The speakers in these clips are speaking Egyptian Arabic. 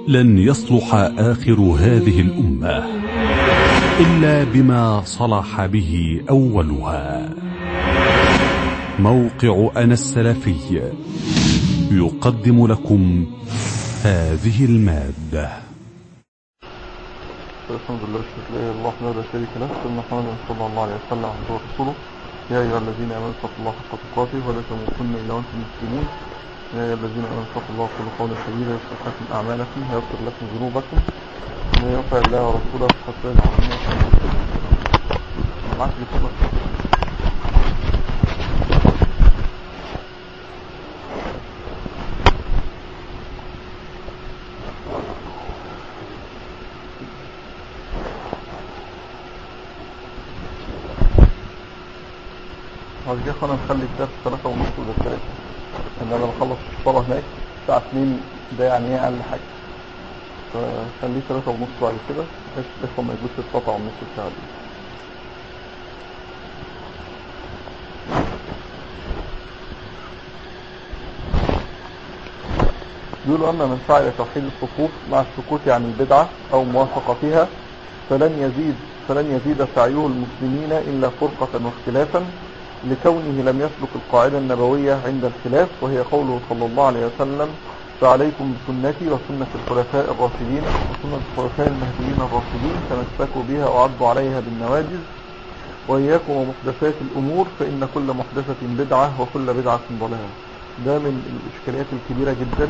لن يصلح آخر هذه الأمة إلا بما صلح به أولها موقع أنا السلفي يقدم لكم هذه المادة الحمد لله شكرا لله الله وحده لا شريك له سيدنا محمد صلى الله عليه وسلم عبده ورسوله يا ايها الذين امنوا اتقوا الله حق تقاته ولا تموتن الا وانتم مسلمون يا ايها الذين امنوا اتقوا الله وقولوا قولا سديدا يصلح لكم اعمالكم ويغفر لكم ذنوبكم ومن يطع الله ورسوله فقد فاز عظيما معاك بفضل بعد كده خلينا نخلي الدرس ثلاثة ونص ولا ثلاثة ان انا بخلص الصلاة هناك الساعة 2 ده يعني ايه اقل حاجة فخليه ثلاثة ونص بعد كده بحيث الاخوة ما يجوش يتقطعوا النص ساعة دي يقولوا أما من سعى توحيد الصفوف مع السكوت عن البدعة أو موافقة فيها فلن يزيد فلن يزيد سعيه المسلمين إلا فرقة واختلافا لكونه لم يسلك القاعدة النبوية عند الخلاف وهي قوله صلى الله عليه وسلم فعليكم بسنتي وسنة الخلفاء الراشدين وسنة الخلفاء المهديين الراشدين تمسكوا بها وعضوا عليها بالنواجز وإياكم ومحدثات الأمور فإن كل محدثة بدعة وكل بدعة ضلالة ده من الإشكاليات الكبيرة جدا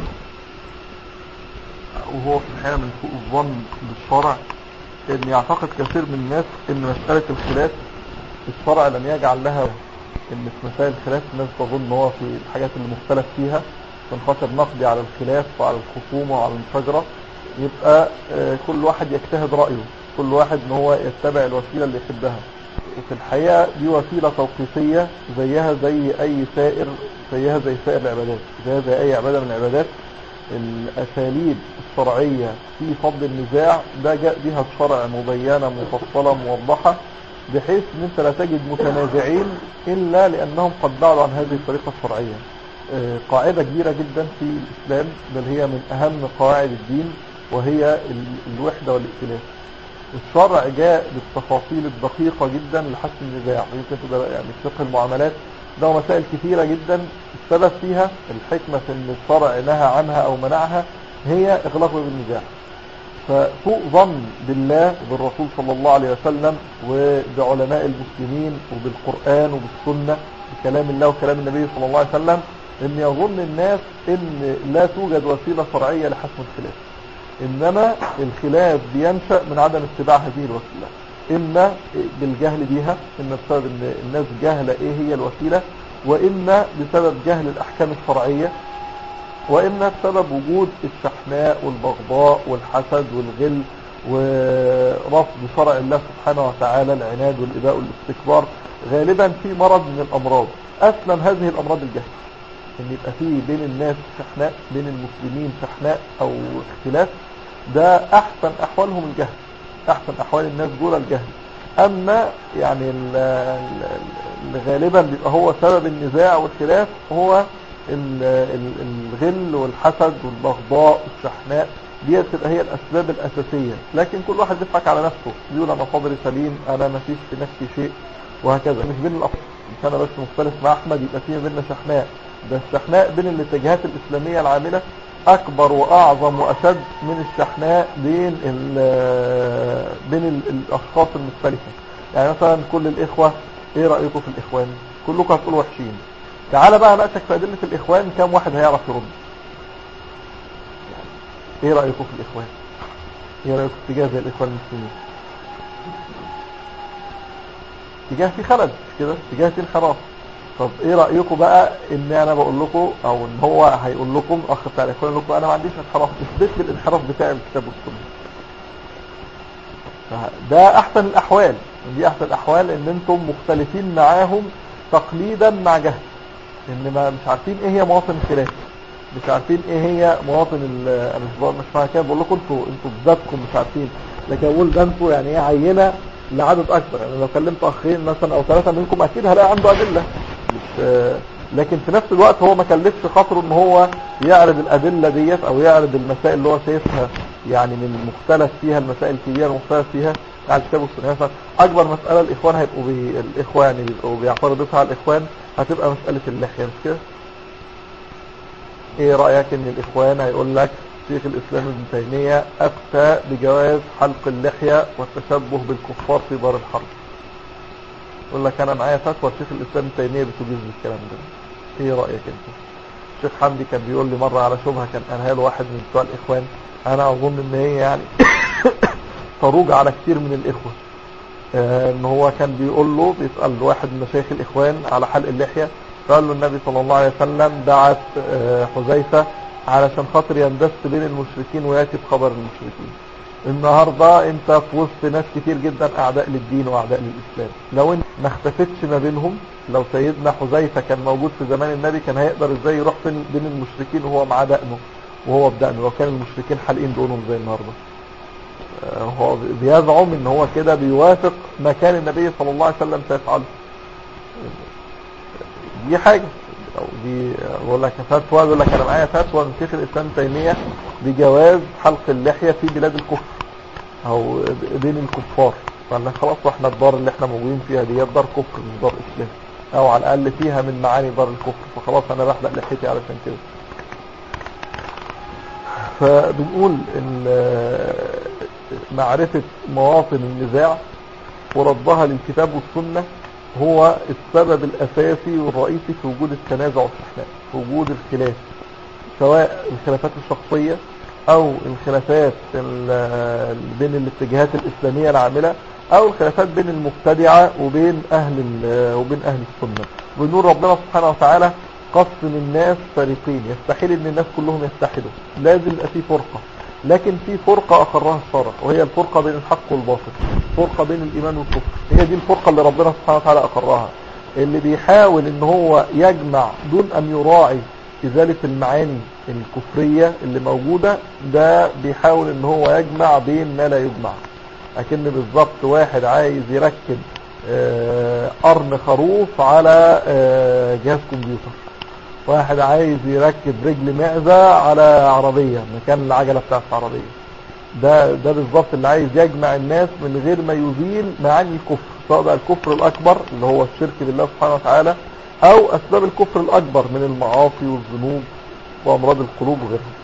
وهو في الحقيقة من سوء الظن بالشرع ان يعتقد كثير من الناس ان مسألة الخلاف الشرع لم يجعل لها ان في مسائل الخلاف الناس تظن هو في الحاجات اللي مختلف فيها من خاطر نقضي على الخلاف وعلى الخصومة وعلى المشاجرة يبقى آه، كل واحد يجتهد رأيه كل واحد ان هو يتبع الوسيلة اللي يحبها وفي الحقيقة دي وسيلة توقيفية زيها زي اي سائر زيها زي سائر العبادات زيها زي اي عبادة من العبادات الاساليب الشرعية في فضل النزاع ده جاء بها الشرع مبينة مفصلة موضحة بحيث ان انت لا تجد متنازعين الا لانهم قد بعدوا عن هذه الطريقة الشرعية آه، قاعدة كبيرة جدا في الاسلام بل هي من اهم قواعد الدين وهي ال- الوحدة والائتلاف الشرع جاء بالتفاصيل الدقيقة جدا لحسم النزاع يمكن تبقى يعني فقه المعاملات ده مسائل كثيرة جدا السبب فيها الحكمة في ان الشرع نهى عنها او منعها هي اغلاق باب النزاع فسوء ظن بالله وبالرسول صلى الله عليه وسلم وبعلماء المسلمين وبالقرآن وبالسنة بكلام الله وكلام النبي صلى الله عليه وسلم ان يظن الناس ان لا توجد وسيلة شرعية لحسم الخلاف انما الخلاف بينشأ من عدم اتباع هذه الوسيلة اما بالجهل بيها اما بسبب ان الناس جاهلة ايه هي الوسيلة واما بسبب جهل الاحكام الشرعية واما بسبب وجود الشحناء والبغضاء والحسد والغل ورفض شرع الله سبحانه وتعالى العناد والإباء والاستكبار غالبا في مرض من الأمراض أسلم هذه الأمراض الجهل ان يبقى في بين الناس شحناء بين المسلمين شحناء او اختلاف ده احسن احوالهم الجهل احسن احوال الناس دول الجهل اما يعني ال- ال- اللي غالبا بيبقى هو سبب النزاع والخلاف هو ال- ال- الغل والحسد والبغضاء والشحناء دي تبقى هي الاسباب الاساسيه لكن كل واحد بيضحك على نفسه بيقول انا صدري سليم انا ما فيش في نفسي شيء وهكذا مش بين الافراد مش انا بس مختلف مع احمد يبقى في بيننا شحناء ده الشحناء بين الاتجاهات الاسلاميه العامله اكبر واعظم واشد من الشحناء بين ال بين ال الاشخاص المختلفه يعني مثلا كل الاخوه ايه رايكم في الاخوان كلكم هتقولوا وحشين تعال بقى ناقشك في ادله الاخوان كم واحد هيعرف يرد ايه رايكم في الاخوان ايه رايكم في اتجاه زي الاخوان المسلمين اتجاه في خلل مش كده اتجاه في انحراف طب ايه رايكم بقى ان انا بقول لكم او ان هو هيقول لكم اخ بتاع الاخوان يقول لكم انا ما عنديش انحراف اثبت لي الانحراف بتاعي بالكتاب والسنه ده احسن الاحوال دي احسن الاحوال ان انتم مختلفين معاهم تقليدا مع جهل ان ما مش عارفين ايه هي مواطن الخلاف مش عارفين ايه هي مواطن ال- انا مش بقول مش معنى كده بقول لكم انتوا انتوا بذاتكم مش عارفين لكن اقول ده انتوا يعني ايه عينه لعدد اكبر يعني لو كلمت اخين مثلا او ثلاثه منكم اكيد هلاقي عنده ادله مش آه، لكن في نفس الوقت هو ما كلفش خاطره ان هو يعرض الادله ديت او يعرض المسائل اللي هو شايفها يعني من مختلف فيها المسائل الكبيرة المختلف فيها على الكتاب والسنة مثلا أكبر مسألة الإخوان هيبقوا بي... الإخوة يعني بيبقوا بيعترضوا فيها على الإخوان هتبقى مسألة اللحية مش كده؟ إيه رأيك إن الإخوان هيقول لك شيخ الإسلام ابن تيمية أفتى بجواز حلق اللحية والتشبه بالكفار في دار الحرب يقول لك أنا معايا فتوى شيخ الإسلام ابن تيمية بتجيز بالكلام ده إيه رأيك أنت؟ الشيخ حمدي كان بيقول لي مرة على شبهة كان قالها له واحد من بتوع الإخوان أنا أظن إن هي يعني تروج على كتير من الإخوة آه، إن هو كان بيقول له بيسأل واحد من مشايخ الإخوان على حلق اللحية فقال له النبي صلى الله عليه وسلم دعت آه، حذيفة علشان خاطر يندس بين المشركين وياتي بخبر المشركين النهاردة انت في وسط ناس كتير جدا اعداء للدين واعداء للاسلام لو انت ما اختفتش ما بينهم لو سيدنا حذيفة كان موجود في زمان النبي كان هيقدر ازاي يروح بين بين المشركين وهو معاه دقنه وهو بدقنه لو كان المشركين حالقين دقنهم زي النهارده آه، هو بيزعم ان هو كده بيوافق ما كان النبي صلى الله عليه وسلم سيفعله دي حاجة أو دي بقول لك فتوى بيقول لك انا معايا فتوى من شيخ الاسلام تيمية بجواز حلق اللحية في بلاد الكفر او بين الكفار فقال لك خلاص واحنا الدار اللي احنا موجودين فيها دي دار كفر مش دار اسلام او على الاقل فيها من معاني دار الكفر فخلاص انا بحلق لحيتي علشان كده فبنقول ان معرفة مواطن النزاع وردها للكتاب والسنة هو السبب الأساسي والرئيسي في وجود التنازع والتحناء في وجود الخلاف سواء الخلافات الشخصية أو الخلافات ال- بين الاتجاهات الإسلامية العاملة أو الخلافات بين المبتدعة وبين أهل ال- وبين أهل السنة بنقول ربنا سبحانه وتعالى قسم الناس فريقين يستحيل ان الناس كلهم يتحدوا لازم يبقى في فرقة لكن في فرقة اخرها الشرع وهي الفرقة بين الحق والباطل فرقة بين الايمان والكفر هي دي الفرقة اللي ربنا سبحانه وتعالى اقرها اللي بيحاول ان هو يجمع دون ان يراعي ازالة المعاني الكفرية اللي موجودة ده بيحاول ان هو يجمع بين ما لا يجمع اكن بالظبط واحد عايز يركب آه، قرن خروف على آه، جهاز كمبيوتر واحد عايز يركب رجل معزة على عربية مكان العجلة بتاعت العربية ده ده بالظبط اللي عايز يجمع الناس من غير ما يزيل معاني الكفر سواء بقى الكفر الأكبر اللي هو الشرك بالله سبحانه وتعالى أو أسباب الكفر الأكبر من المعاصي والذنوب وأمراض القلوب وغيرها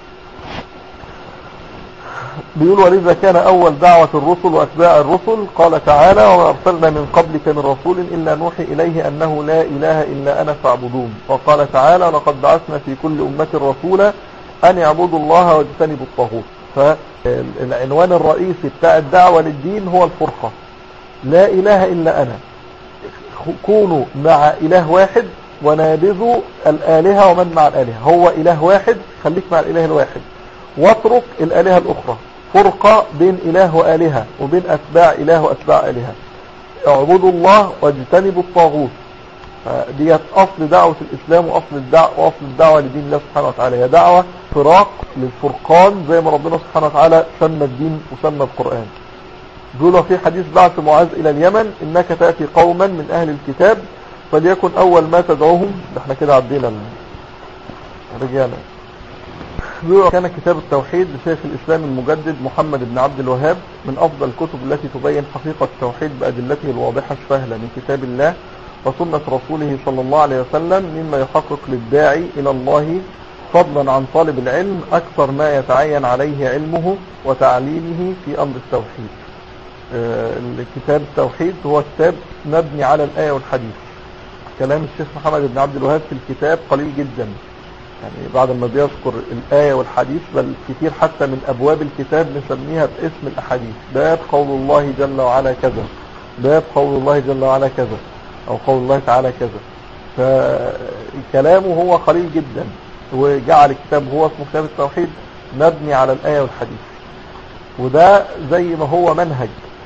بيقول ولذا كان أول دعوة الرسل وأتباع الرسل قال تعالى وما أرسلنا من قبلك من رسول إلا نوحي إليه أنه لا إله إلا أنا فاعبدون وقال تعالى لقد بعثنا في كل أمة رسولا أن يعبدوا الله واجتنبوا الطاغوت فالعنوان الرئيسي بتاع الدعوة للدين هو الفرقة لا إله إلا أنا كونوا مع إله واحد ونابذوا الآلهة ومن مع الآلهة هو إله واحد خليك مع الإله الواحد واترك الآلهة الأخرى فرقة بين إله وآلهة وبين أتباع إله وأتباع آلهة اعبدوا الله واجتنبوا الطاغوت ديت أصل دعوة الإسلام وأصل الدعوة, وأصل الدعوة لدين الله سبحانه وتعالى هي دعوة فراق للفرقان زي ما ربنا سبحانه وتعالى سمى الدين وسمى القرآن دول في حديث بعث معاذ إلى اليمن إنك تأتي قوما من أهل الكتاب فليكن أول ما تدعوهم ده احنا كده عدينا رجعنا كان كتاب التوحيد لشيخ الإسلام المجدد محمد بن عبد الوهاب من أفضل الكتب التي تبين حقيقة التوحيد بأدلته الواضحة السهلة من كتاب الله وسنة رسوله صلى الله عليه وسلم مما يحقق للداعي إلى الله فضلا عن طالب العلم أكثر ما يتعين عليه علمه وتعليمه في أمر التوحيد الكتاب التوحيد هو كتاب مبني على الآية والحديث كلام الشيخ محمد بن عبد الوهاب في الكتاب قليل جدا يعني بعد ما بيذكر الآية والحديث بل كتير حتى من أبواب الكتاب نسميها باسم الأحاديث باب قول الله جل وعلا كذا باب قول الله جل وعلا كذا أو قول الله تعالى كذا فكلامه هو قليل جدا وجعل الكتاب هو اسمه كتاب التوحيد مبني على الآية والحديث وده زي ما هو منهج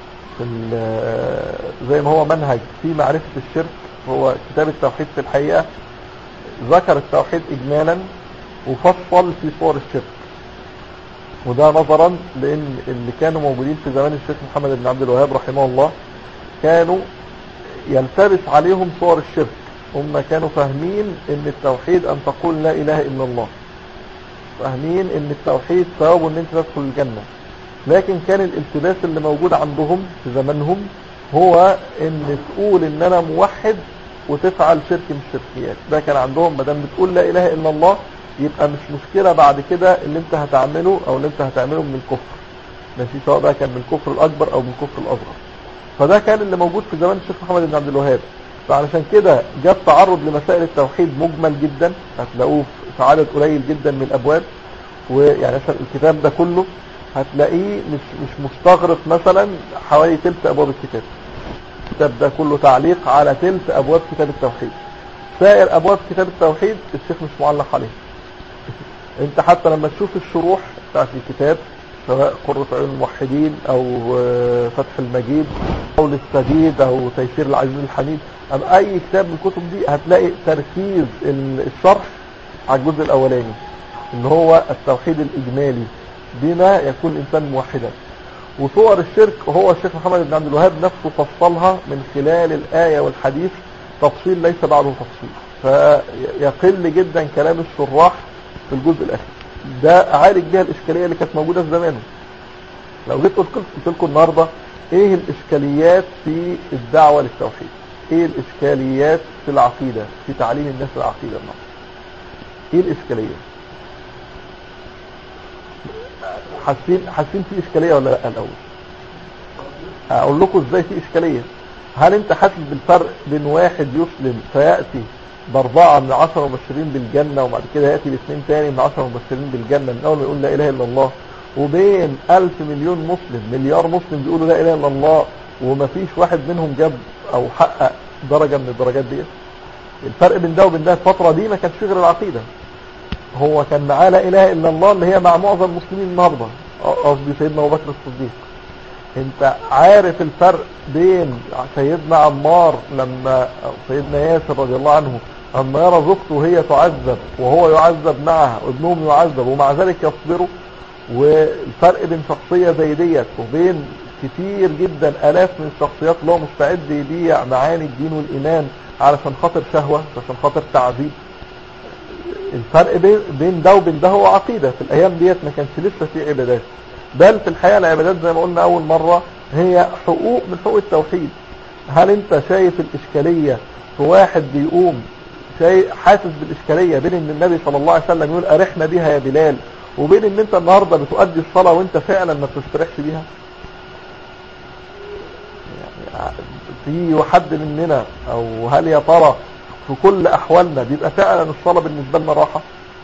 زي ما هو منهج في معرفة الشرك هو كتاب التوحيد في الحقيقة ذكر التوحيد إجمالا وفصل في صور الشرك وده نظرا لأن اللي كانوا موجودين في زمان الشيخ محمد بن عبد الوهاب رحمه الله كانوا يلتبس عليهم صور الشرك هم كانوا فاهمين ان التوحيد ان تقول لا اله الا الله فاهمين ان التوحيد ثواب ان انت تدخل الجنة لكن كان الالتباس اللي موجود عندهم في زمانهم هو ان تقول ان انا موحد وتفعل شرك من الشركيات ده كان عندهم ما دام بتقول لا اله الا الله يبقى مش مشكله بعد كده اللي انت هتعمله او اللي انت هتعمله من الكفر ماشي سواء بقى كان من الكفر الاكبر او من الكفر الاصغر فده كان اللي موجود في زمان الشيخ محمد بن عبد الوهاب فعلشان كده جاب تعرض لمسائل التوحيد مجمل جدا هتلاقوه في عدد قليل جدا من الابواب ويعني مثلا الكتاب ده كله هتلاقيه مش مش مستغرق مثلا حوالي تلت ابواب الكتاب الكتاب ده كله تعليق على تلت ابواب كتاب التوحيد سائر ابواب كتاب التوحيد الشيخ مش معلق عليه انت حتى لما تشوف الشروح بتاعت الكتاب سواء قرة عيون الموحدين او فتح المجيد او للسديد او تيسير العزيز الحميد ام اي كتاب من الكتب دي هتلاقي تركيز الشرح على الجزء الاولاني ان هو التوحيد الاجمالي بما يكون الانسان موحدا وصور الشرك هو الشيخ محمد بن عبد الوهاب نفسه فصلها من خلال الآية والحديث تفصيل ليس بعده تفصيل فيقل جدا كلام الشراح في الجزء الأخير ده عالج بها الإشكالية اللي كانت موجودة في زمانه لو جيت قلت لكم النهاردة ايه الإشكاليات في الدعوة للتوحيد ايه الإشكاليات في العقيدة في تعليم الناس العقيدة النهاردة ايه الإشكالية حاسين حاسين في اشكاليه ولا لا الاول اقول لكم ازاي في اشكاليه هل انت حاسس بالفرق بين واحد يسلم فياتي باربعه من عشره مبشرين بالجنه وبعد كده ياتي باثنين تاني من عشره مبشرين بالجنه من اول ما يقول لا اله الا الله وبين ألف مليون مسلم مليار مسلم بيقولوا لا اله الا الله ومفيش واحد منهم جاب او حقق درجه من الدرجات دي الفرق بين ده وبين ده الفتره دي ما كانش فيه غير العقيده هو كان معاه لا اله الا الله اللي هي مع معظم المسلمين النهارده قصدي سيدنا ابو بكر الصديق انت عارف الفرق بين سيدنا عمار لما أو سيدنا ياسر رضي الله عنه اما يرى زوجته وهي تعذب وهو يعذب معها وابنهم يعذب ومع ذلك يصبروا والفرق بين شخصية زي ديت وبين كتير جدا الاف من الشخصيات اللي هو مستعد يبيع معاني الدين والايمان علشان خاطر شهوة عشان خاطر تعذيب الفرق بين ده وبين ده هو عقيدة في الايام ديت ما كانش لسه في عبادات بل في الحقيقة العبادات زي ما قلنا اول مرة هي حقوق من حقوق التوحيد هل انت شايف الاشكالية في واحد بيقوم شايف حاسس بالاشكالية بين ان النبي صلى الله عليه وسلم يقول ارحنا بيها يا بلال وبين ان انت النهاردة بتؤدي الصلاة وانت فعلا ما بتستريحش بيها يعني في حد مننا او هل يا ترى في كل احوالنا بيبقى فعلا الصلاة بالنسبة لنا راحة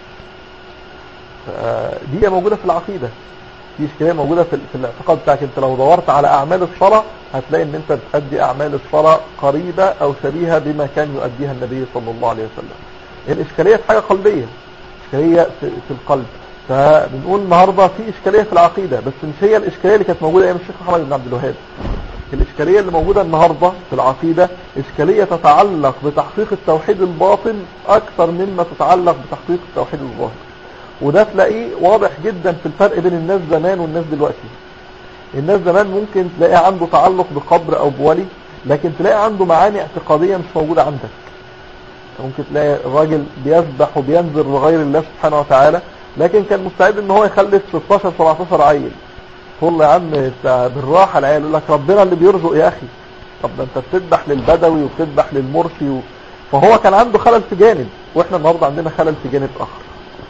دي موجودة في العقيدة في اشكاليه موجودة في, في الاعتقاد بتاعك انت لو دورت على اعمال الصلاة هتلاقي ان انت بتأدي اعمال الصلاة قريبة او شبيهة بما كان يؤديها النبي صلى الله عليه وسلم الاشكالية في حاجة قلبية اشكالية في, في القلب فبنقول النهاردة في اشكالية في العقيدة بس مش هي الاشكالية اللي كانت موجودة ايام الشيخ محمد بن عبد الوهاب الاشكالية اللي موجودة النهاردة في العقيدة اشكالية تتعلق بتحقيق التوحيد الباطن اكثر مما تتعلق بتحقيق التوحيد الظاهر وده تلاقيه واضح جدا في الفرق بين الناس زمان والناس دلوقتي الناس زمان ممكن تلاقيه عنده تعلق بقبر او بولي لكن تلاقي عنده معاني اعتقادية مش موجودة عندك ممكن تلاقي الراجل بيسبح وبينذر لغير الله سبحانه وتعالى لكن كان مستعد ان هو يخلف 16 17 عيل تقول يا عم بالراحة العيال يقول لك ربنا اللي بيرزق يا اخي طب ده انت بتذبح للبدوي وبتذبح للمرسي و... فهو كان عنده خلل في جانب واحنا النهارده عندنا خلل في جانب اخر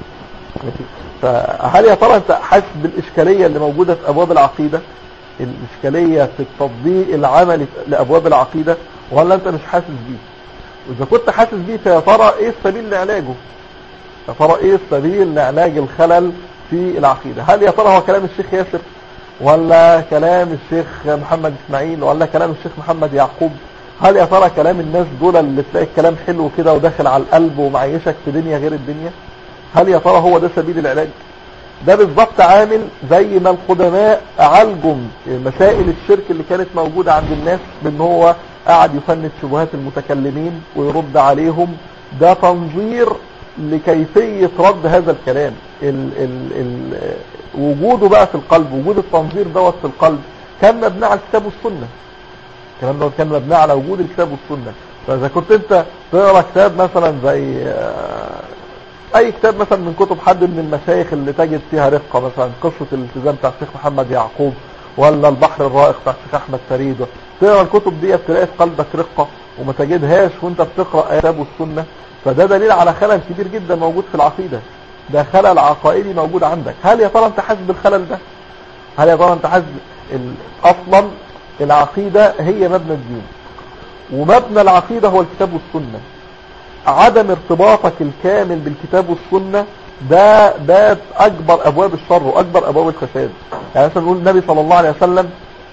فهل يا ترى انت حاسس بالاشكاليه اللي موجوده في ابواب العقيده الاشكاليه في التطبيق العملي لابواب العقيده ولا انت مش حاسس بيه واذا كنت حاسس بيه فيا ترى ايه السبيل لعلاجه يا ترى ايه السبيل لعلاج الخلل في العقيده هل يا ترى هو كلام الشيخ ياسر ولا كلام الشيخ محمد اسماعيل ولا كلام الشيخ محمد يعقوب هل يا ترى كلام الناس دول اللي تلاقي الكلام حلو كده وداخل على القلب ومعيشك في دنيا غير الدنيا هل يا ترى هو ده سبيل العلاج ده بالظبط عامل زي ما القدماء عالجوا مسائل الشرك اللي كانت موجودة عند الناس بان هو قاعد يفند شبهات المتكلمين ويرد عليهم ده تنظير لكيفية رد هذا الكلام ال ال ال وجوده بقى في القلب وجود التنظير دوت في القلب كان مبني على الكتاب والسنة الكلام دوت كان مبني على وجود الكتاب والسنة فاذا كنت انت تقرا كتاب مثلا زي اي كتاب مثلا من كتب حد من المشايخ اللي تجد فيها رفقة مثلا قصة الالتزام بتاع الشيخ محمد يعقوب ولا البحر الرائق بتاع الشيخ احمد فريد تقرا الكتب دي تلاقي في قلبك رقة وما تجدهاش وانت بتقرا ايات والسنه فده دليل على خلل كبير جدا موجود في العقيده ده خلل عقائدي موجود عندك هل يا ترى انت حاسس بالخلل ده هل يا ترى انت حاسس ال- اصلا العقيده هي مبنى الدين ومبنى العقيده هو الكتاب والسنه عدم ارتباطك الكامل بالكتاب والسنه ده باب اكبر ابواب الشر واكبر ابواب الفساد يعني مثلا نقول النبي صلى الله عليه وسلم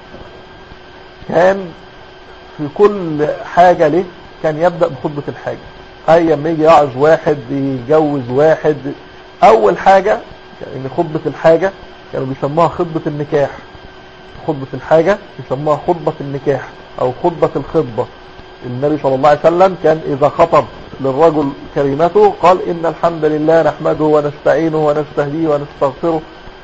كان في كل حاجة له كان يبدأ بخطبة الحاجة أي لما يجي يعظ واحد يجوز واحد أول حاجة يعني خطبة الحاجة كانوا بيسموها خطبة النكاح خطبة الحاجة يسموها خطبة النكاح أو خطبة الخطبة النبي صلى الله عليه وسلم كان إذا خطب للرجل كلمته قال إن الحمد لله نحمده ونستعينه ونستهديه ونستغفره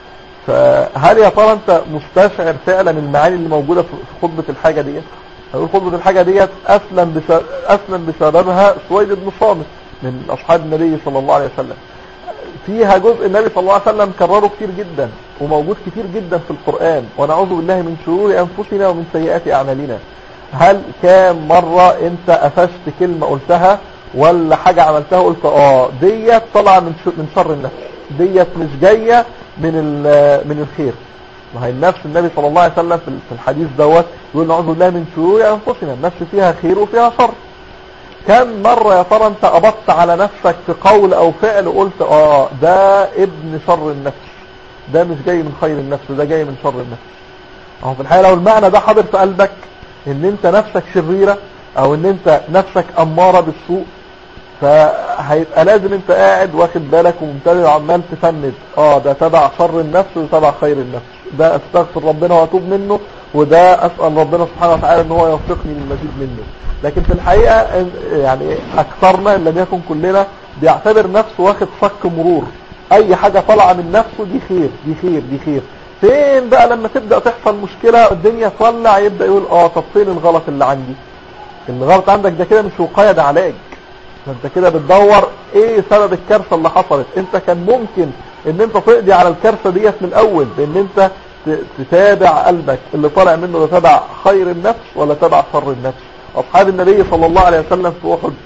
فهل يا ترى انت مستشعر فعلا المعاني اللي موجودة في في خطبة الحاجة ديت هنقول خطبة الحاجة ديت أسلم, بس أسلم بسببها سويد بن صامت من أصحاب النبي صلى الله عليه وسلم فيها جزء النبي صلى الله عليه وسلم كرره كتير جدا وموجود كتير جدا في القرآن ونعوذ بالله من شرور أنفسنا ومن سيئات أعمالنا هل كام مرة انت قفشت كلمة قلتها ولا حاجة عملتها قلت اه ديت طالعة من ش- من شر النفس ديت مش جاية من ال- من الخير ما هي النفس النبي صلى الله عليه وسلم في في الحديث دوت يقول نعوذ بالله من شرور انفسنا النفس فيها خير وفيها شر كم مرة يا ترى انت قبضت على نفسك في قول او فعل قلت اه ده ابن شر النفس ده مش جاي من خير النفس ده جاي من شر النفس اهو في الحقيقة لو المعنى ده حاضر في قلبك ان انت نفسك شريرة او ان انت نفسك امارة بالسوء فهيبقى لازم انت قاعد واخد بالك وممتلئ وعمال تفند اه ده تبع شر النفس وده تبع خير النفس ده استغفر ربنا واتوب منه وده اسال ربنا سبحانه وتعالى ان هو يوفقني للمزيد منه لكن في الحقيقه يعني اكثرنا ان لم يكن كلنا بيعتبر نفسه واخد صك مرور اي حاجه طالعه من نفسه دي خير دي خير دي خير فين بقى لما تبدا تحصل مشكله الدنيا تولع يبدا يقول اه طب فين الغلط اللي عندي الغلط عندك ده كده مش وقايه ده علاج فانت كده بتدور ايه سبب الكارثة اللي حصلت انت كان ممكن ان انت تقضي على الكارثة ديت من الاول بان انت ت- تتابع قلبك اللي طالع منه ده تبع خير النفس ولا تبع شر النفس اصحاب النبي صلى الله عليه وسلم في احد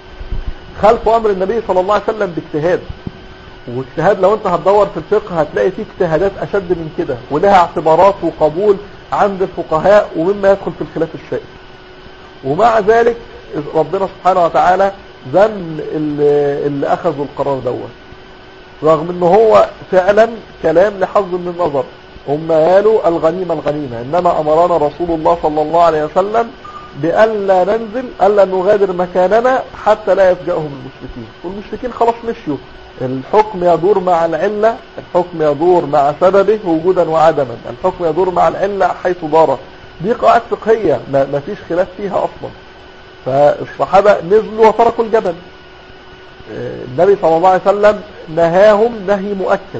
خلفوا امر النبي صلى الله عليه وسلم باجتهاد واجتهاد لو انت هتدور في الفقه هتلاقي فيه اجتهادات اشد من كده ولها اعتبارات وقبول عند الفقهاء ومما يدخل في الخلاف الشائع ومع ذلك ربنا سبحانه وتعالى ذم اللي, اللي اخذوا القرار دوت رغم ان هو فعلا كلام لحظ من النظر هم قالوا الغنيمة الغنيمة انما امرنا رسول الله صلى الله عليه وسلم بألا ننزل ألا نغادر مكاننا حتى لا يفجأهم المشركين والمشركين خلاص مشيوا الحكم يدور مع العلة الحكم يدور مع سببه وجودا وعدما الحكم يدور مع العلة حيث دارت دي قواعد فقهية ما ما فيش خلاف فيها أصلا فالصحابة نزلوا وتركوا الجبل آه، النبي صلى الله عليه وسلم نهاهم نهي مؤكد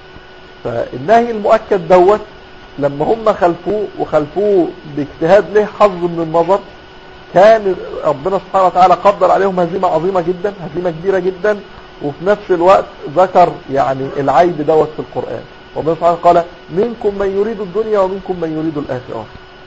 فالنهي المؤكد دوت لما هم خلفوه وخلفوه باجتهاد له حظ من النظر كان ربنا سبحانه وتعالى قدر عليهم هزيمة عظيمة جدا هزيمة كبيرة جدا وفي نفس الوقت ذكر يعني العيب دوت في القرآن ربنا سبحانه قال منكم من يريد الدنيا ومنكم من يريد الآخرة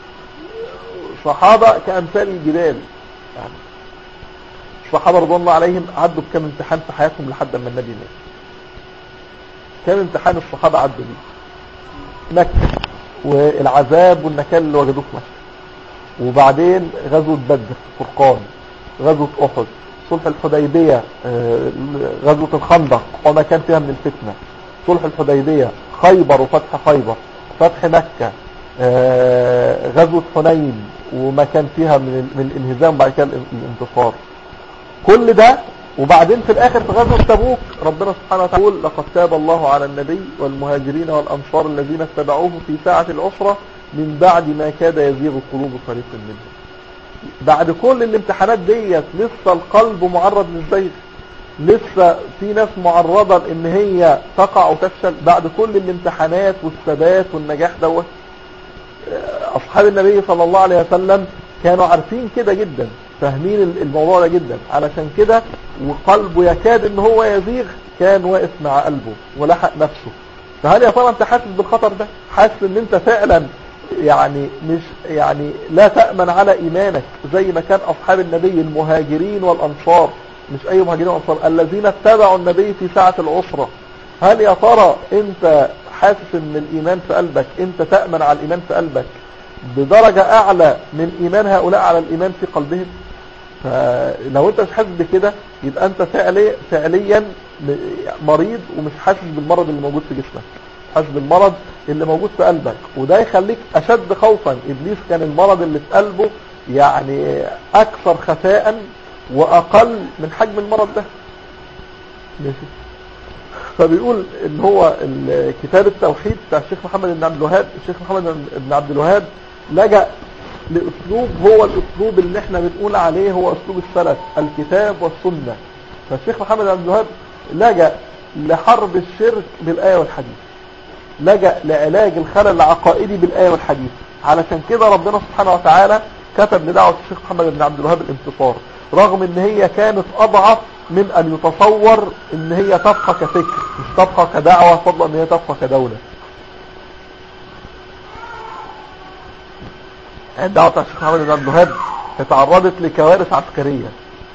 صحابة كأمثال الجبال يعني الصحابة رضوان الله عليهم عدوا بكم امتحان في حياتهم لحد ما النبي مات كم امتحان الصحابة عدوا بيه مكة والعذاب والنكال اللي وجدوه في مكة وبعدين غزوة بدر فرقان غزوة أحد صلح الحديبية آه، غزوة الخندق وما كان فيها من الفتنة صلح الحديبية خيبر وفتح خيبر فتح مكة آه، غزوة حنين وما كان فيها من ال- من الانهزام بعد كده الان- الانتصار كل ده وبعدين في الاخر في غزوة تبوك ربنا سبحانه وتعالى يقول لقد تاب الله على النبي والمهاجرين والانصار الذين اتبعوه في ساعة العسرة من بعد ما كاد يزيغ قلوب فريق منهم بعد كل الامتحانات ديت لسه القلب معرض للزيغ لسه في ناس معرضة ان هي تقع وتفشل بعد كل الامتحانات والثبات والنجاح دوت اصحاب النبي صلى الله عليه وسلم كانوا عارفين كده جدا فاهمين الموضوع ده جدا علشان كده وقلبه يكاد ان هو يزيغ كان واقف مع قلبه ولحق نفسه فهل يا ترى انت حاسس بالخطر ده حاسس ان انت فعلا يعني مش يعني لا تأمن على ايمانك زي ما كان اصحاب النبي المهاجرين والانصار مش اي مهاجرين والانصار الذين اتبعوا النبي في ساعة العسرة هل يا ترى انت حاسس ان الايمان في قلبك انت تأمن على الايمان في قلبك بدرجة اعلى من ايمان هؤلاء على الايمان في قلبهم فلو انت مش حاسس بكده يبقى انت فعليا فعليا مريض ومش حاسس بالمرض اللي موجود في جسمك حاسس بالمرض اللي موجود في قلبك وده يخليك اشد خوفا ابليس كان المرض اللي في قلبه يعني اكثر خفاء واقل من حجم المرض ده ماشي فبيقول ان هو كتاب التوحيد بتاع الشيخ محمد بن عبد الوهاب الشيخ محمد بن عبد الوهاب لجأ لاسلوب هو الاسلوب اللي احنا بنقول عليه هو اسلوب السلف الكتاب والسنة فالشيخ محمد بن عبد الوهاب لجأ لحرب الشرك بالآية والحديث لجأ لعلاج الخلل العقائدي بالآية والحديث علشان كده ربنا سبحانه وتعالى كتب لدعوة الشيخ محمد بن عبد الوهاب الانتصار رغم ان هي كانت اضعف من ان يتصور ان هي تبقى كفكر مش تبقى كدعوة فضلا ان هي تبقى كدولة الدعوة بتاع الشيخ محمد بن عبد الوهاب اتعرضت لكوارث عسكرية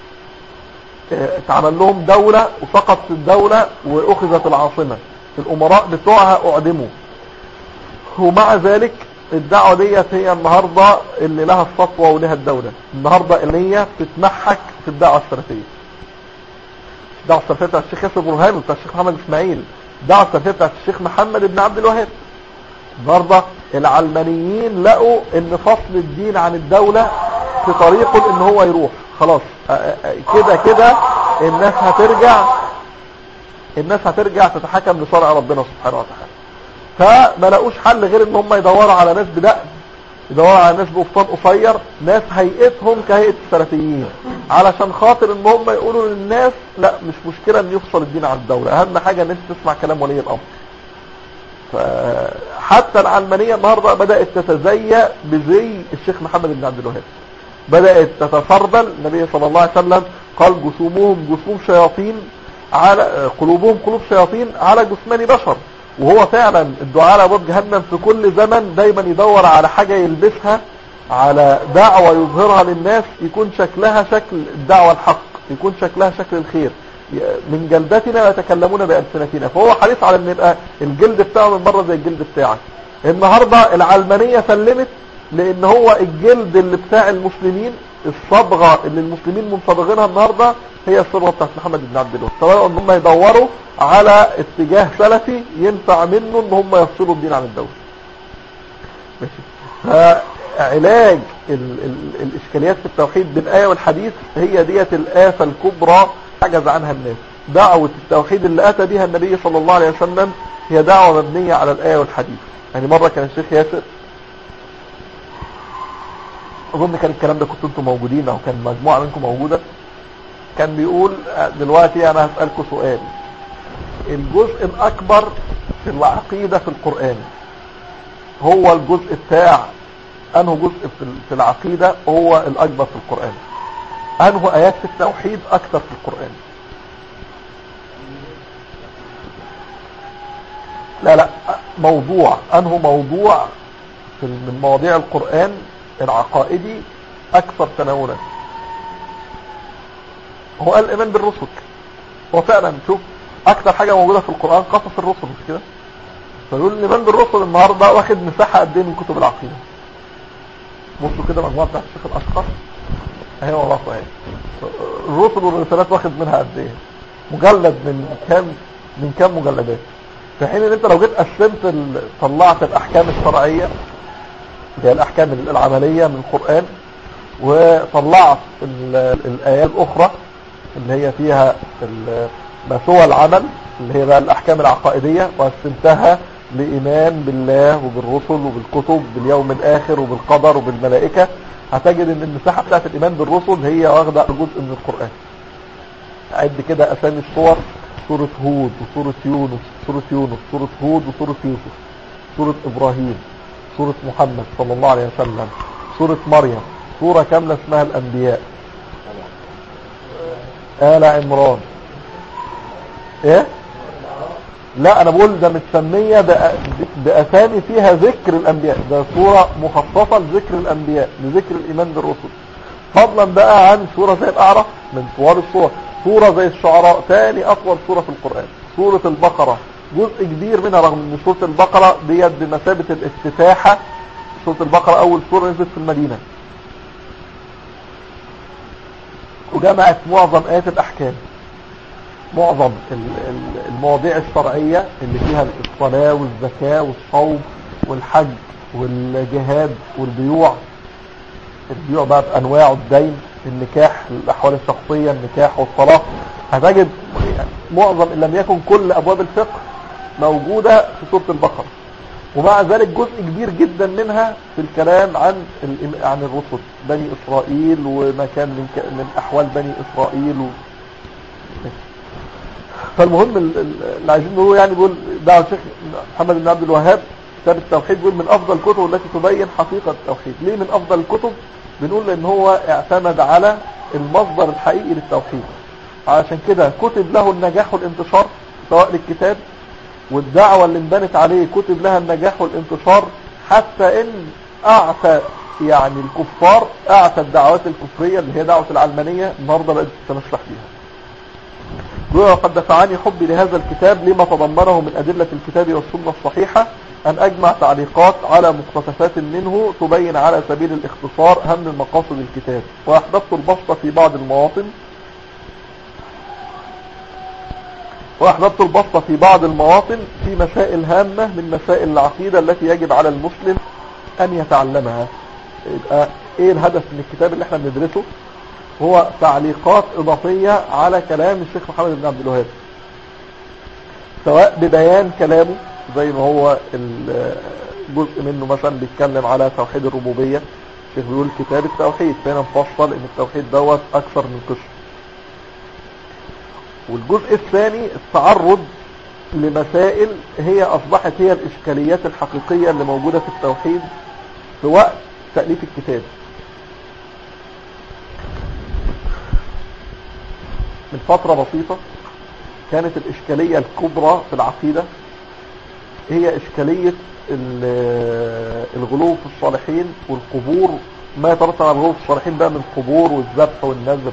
اتعمل لهم دولة وسقطت الدولة واخذت العاصمة الامراء بتوعها اعدموا ومع ذلك الدعوة ديت هي النهاردة اللي لها السطوة ولها الدولة النهاردة اللي هي بتتمحك في الدعوة السلفية الدعوة السلفية بتاعت الشيخ ياسر برهان وبتاع الشيخ محمد اسماعيل الدعوة السلفية بتاعت الشيخ محمد بن عبد الوهاب النهاردة العلمانيين لقوا ان فصل الدين عن الدولة في طريقه ان هو يروح خلاص كده كده الناس هترجع الناس هترجع تتحكم لشرع ربنا سبحانه وتعالى فما لقوش حل غير ان هم يدوروا على ناس بدقن يدوروا على ناس بقفطان قصير ناس هيئتهم كهيئة السلفيين علشان خاطر ان هم يقولوا للناس لا مش مشكلة ان يفصل الدين عن الدولة اهم حاجة ان انت تسمع كلام ولي الامر حتى العلمانية النهاردة بدأت تتزيى بزي الشيخ محمد بن عبد الوهاب بدأت تتفردل النبي صلى الله عليه وسلم قال جسومهم جسوم شياطين على قلوبهم قلوب شياطين على جسمان بشر وهو فعلا الدعاء على ابواب جهنم في كل زمن دايما يدور على حاجة يلبسها على دعوة يظهرها للناس يكون شكلها شكل الدعوة الحق يكون شكلها شكل الخير من جلدتنا يتكلمون بألسنتنا فهو حريص على ان يبقى الجلد بتاعه من بره زي الجلد بتاعك النهاردة العلمانية سلمت لان هو الجلد اللي بتاع المسلمين الصبغة اللي المسلمين منصبغينها النهاردة هي الصبغة بتاعت محمد بن عبد الله سواء ان هم يدوروا على اتجاه سلفي ينفع منه ان هم يفصلوا الدين عن الدولة ماشي فعلاج ال ال الاشكاليات في التوحيد بالآية والحديث هي ديت الآفة الكبرى عجز عنها الناس دعوة التوحيد اللي أتى بها النبي صلى الله عليه وسلم هي دعوة مبنية على الآية والحديث يعني مرة كان الشيخ ياسر اظن كان الكلام ده كنتوا انتم موجودين او كان مجموعة منكم موجودة كان بيقول دلوقتي انا هسألكم سؤال الجزء الاكبر في العقيدة في القرآن هو الجزء بتاع انه جزء في العقيدة هو الاكبر في القرآن انه ايات في التوحيد اكثر في القرآن لا لا موضوع انه موضوع من مواضيع القرآن العقائدي اكثر تناولا هو قال الايمان بالرسل هو فعلا شوف اكثر حاجة موجودة في القرآن قصص الرسل مش كده فيقول الايمان بالرسل النهاردة واخد مساحة قد ايه من كتب العقيدة بصوا كده مجموعة بتاعت الشيخ الاشقر اهي وراسه اهي الرسل والرسالات واخد منها قد ايه مجلد من كام من كام مجلدات في حين ان انت لو جيت قسمت ال... طلعت الاحكام الشرعية اللي هي الاحكام العملية من القرآن وطلعت ال... الايات الاخرى اللي هي فيها ال... ما سوى العمل اللي هي بقى الاحكام العقائدية وقسمتها لإيمان بالله وبالرسل وبالكتب باليوم الآخر وبالقدر وبالملائكة هتجد ان المساحة بتاعت الإيمان بالرسل هي واخدة جزء من القرآن عد كده أسامي الصور سورة هود وسورة يونس سورة يونس سورة هود وسورة يوسف سورة إبراهيم سورة محمد صلى الله عليه وسلم سورة مريم سورة كاملة اسمها الأنبياء آل عمران ايه لا انا بقول ده متسمية باسامي فيها ذكر الانبياء ده سورة مخصصة لذكر الانبياء لذكر الايمان بالرسل فضلا بقى عن سورة زي الاعرف من طوال السورة سورة زي الشعراء ثاني اطول سورة في القرآن سورة البقرة جزء كبير منها رغم ان سورة البقرة ديت بمثابة الاستفاحة سورة البقرة اول سورة نزلت في المدينة وجمعت معظم آيات الأحكام معظم المواضيع الشرعية اللي فيها الصلاة والزكاة والصوم والحج والجهاد والبيوع البيوع بقى بأنواع الدين النكاح الأحوال الشخصية النكاح والصلاة هتجد معظم إن لم يكن كل أبواب الفقه موجودة في سورة البقرة ومع ذلك جزء كبير جدا منها في الكلام عن عن الرسل بني إسرائيل وما كان من, من أحوال بني إسرائيل و... فالمهم اللي عايزين نقوله يعني بيقول دعوة الشيخ محمد بن عبد الوهاب كتاب التوحيد بيقول من أفضل الكتب التي تبين حقيقة التوحيد ليه من أفضل الكتب بنقول لأن هو اعتمد على المصدر الحقيقي للتوحيد علشان كده كتب له النجاح والانتشار سواء للكتاب والدعوة اللي انبنت عليه كتب لها النجاح والانتشار حتى ان اعتى يعني الكفار اعتى الدعوات الكفرية اللي هي دعوة العلمانية النهاردة بقت تتمسح فيها وقد دفعني حبي لهذا الكتاب لما تضمنه من أدلة الكتاب والسنة الصحيحة أن أجمع تعليقات على مقتطفات منه تبين على سبيل الاختصار أهم مقاصد الكتاب وأحببت البسط في بعض المواطن وأحببت البسط في بعض المواطن في مسائل هامة من مسائل العقيدة التي يجب على المسلم أن يتعلمها يبقى إيه الهدف من الكتاب اللي احنا بندرسه هو تعليقات إضافية على كلام الشيخ محمد بن عبد الوهاب سواء ببيان كلامه زي ما هو جزء منه مثلا بيتكلم على توحيد الربوبية الشيخ بيقول كتاب التوحيد فينا مفصل ان التوحيد دوت اكثر من قسم والجزء الثاني التعرض لمسائل هي اصبحت هي الاشكاليات الحقيقية اللي موجودة في التوحيد في وقت تأليف الكتاب من فترة بسيطة كانت الإشكالية الكبرى في العقيدة هي إشكالية الغلو في الصالحين والقبور ما يترتب على الغلو في الصالحين بقى من القبور والذبح والنذر